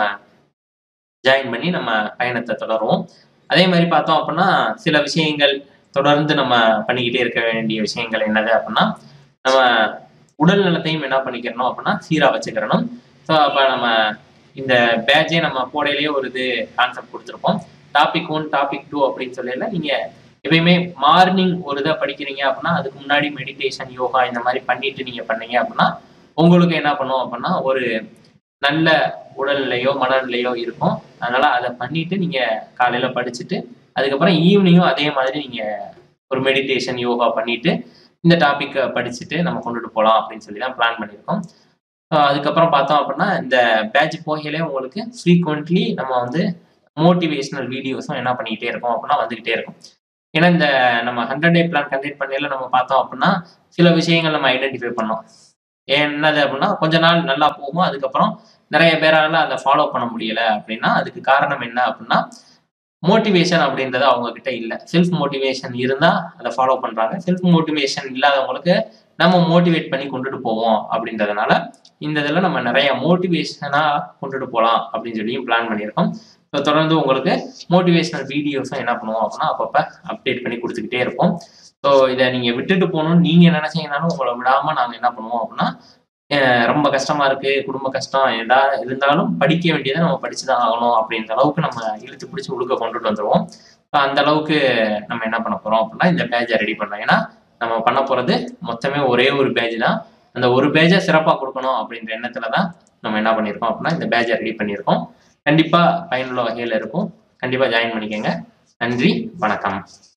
ஜாயின் பண்ணி நம்ம பயணத்தை தொடருவோம் அதே மாதிரி பார்த்தோம் அப்படின்னா சில விஷயங்கள் தொடர்ந்து நம்ம பண்ணிக்கிட்டே இருக்க வேண்டிய விஷயங்கள் என்னது அப்படின்னா நம்ம உடல் நலத்தையும் என்ன பண்ணிக்கிறணும் அப்படின்னா சீரா வச்சுக்கிறணும் ஸோ அப்போ நம்ம இந்த பேட்சே நம்ம போடையிலேயே ஒரு இது கான்செப்ட் கொடுத்துருப்போம் டாபிக் ஒன் டாபிக் டூ அப்படின்னு சொல்லல நீங்க எப்பயுமே மார்னிங் ஒரு இதை படிக்கிறீங்க அப்படின்னா அதுக்கு முன்னாடி மெடிடேஷன் யோகா இந்த மாதிரி பண்ணிட்டு நீங்க பண்ணீங்க அப்படின்னா உங்களுக்கு என்ன பண்ணும் அப்படின்னா ஒரு நல்ல உடல்நிலையோ மனநிலையோ இருக்கும் அதனால அதை பண்ணிட்டு நீங்க காலையில படிச்சுட்டு அதுக்கப்புறம் ஈவினிங்கும் அதே மாதிரி நீங்க ஒரு மெடிடேஷன் யோகா பண்ணிட்டு இந்த டாபிக்கை படிச்சுட்டு நம்ம கொண்டுட்டு போகலாம் அப்படின்னு சொல்லி தான் பிளான் பண்ணியிருக்கோம் அதுக்கப்புறம் பார்த்தோம் அப்படின்னா இந்த பேட்ச் போகையிலே உங்களுக்கு ஃப்ரீக்வெண்ட்லி நம்ம வந்து மோட்டிவேஷனல் வீடியோஸும் என்ன பண்ணிக்கிட்டே இருக்கோம் அப்படின்னா வந்துகிட்டே இருக்கும் ஏன்னா இந்த நம்ம ஹண்ட்ரட் டே பிளான் கண்டக்ட் பண்ணல நம்ம பார்த்தோம் அப்படின்னா சில விஷயங்கள் நம்ம ஐடென்டிஃபை பண்ணோம் என்னது அப்படின்னா கொஞ்ச நாள் நல்லா போகும் அதுக்கப்புறம் நிறைய பேரால அதை ஃபாலோ பண்ண முடியல அப்படின்னா அதுக்கு காரணம் என்ன அப்படின்னா மோட்டிவேஷன் அப்படின்றது அவங்க கிட்ட இல்லை செல்ஃப் மோட்டிவேஷன் இருந்தா அதை ஃபாலோ பண்றாங்க செல்ஃப் மோட்டிவேஷன் இல்லாதவங்களுக்கு நம்ம மோட்டிவேட் பண்ணி கொண்டுட்டு போவோம் அப்படின்றதுனால இந்த இதில் நம்ம நிறைய மோட்டிவேஷனா கொண்டுட்டு போகலாம் அப்படின்னு சொல்லியும் பிளான் பண்ணியிருக்கோம் ஸோ தொடர்ந்து உங்களுக்கு மோட்டிவேஷனல் வீடியோஸும் என்ன பண்ணுவோம் அப்படின்னா அப்பப்போ அப்டேட் பண்ணி கொடுத்துக்கிட்டே இருப்போம் ஸோ இதை நீங்கள் விட்டுட்டு போகணும்னு நீங்கள் நினைச்சீங்கனாலும் உங்களை விடாமல் நாங்கள் என்ன பண்ணுவோம் அப்படின்னா ரொம்ப கஷ்டமா இருக்கு குடும்ப கஷ்டம் எதா இருந்தாலும் படிக்க வேண்டியதை நம்ம படிச்சு தான் ஆகணும் அப்படின்ற அளவுக்கு நம்ம இழுத்து பிடிச்சி உழுக்க கொண்டுட்டு வந்துருவோம் ஸோ அந்த அளவுக்கு நம்ம என்ன பண்ண போறோம் அப்படின்னா இந்த பேஜை ரெடி பண்ணோம் ஏன்னா நம்ம பண்ண போறது மொத்தமே ஒரே ஒரு பேஜ் தான் அந்த ஒரு பேஜை சிறப்பாக கொடுக்கணும் அப்படின்ற எண்ணத்துல தான் நம்ம என்ன பண்ணியிருக்கோம் அப்படின்னா இந்த பேஜை ரெடி பண்ணியிருக்கோம் கண்டிப்பா பயனுள்ள வகையில் இருக்கும் கண்டிப்பா ஜாயின் பண்ணிக்கோங்க நன்றி வணக்கம்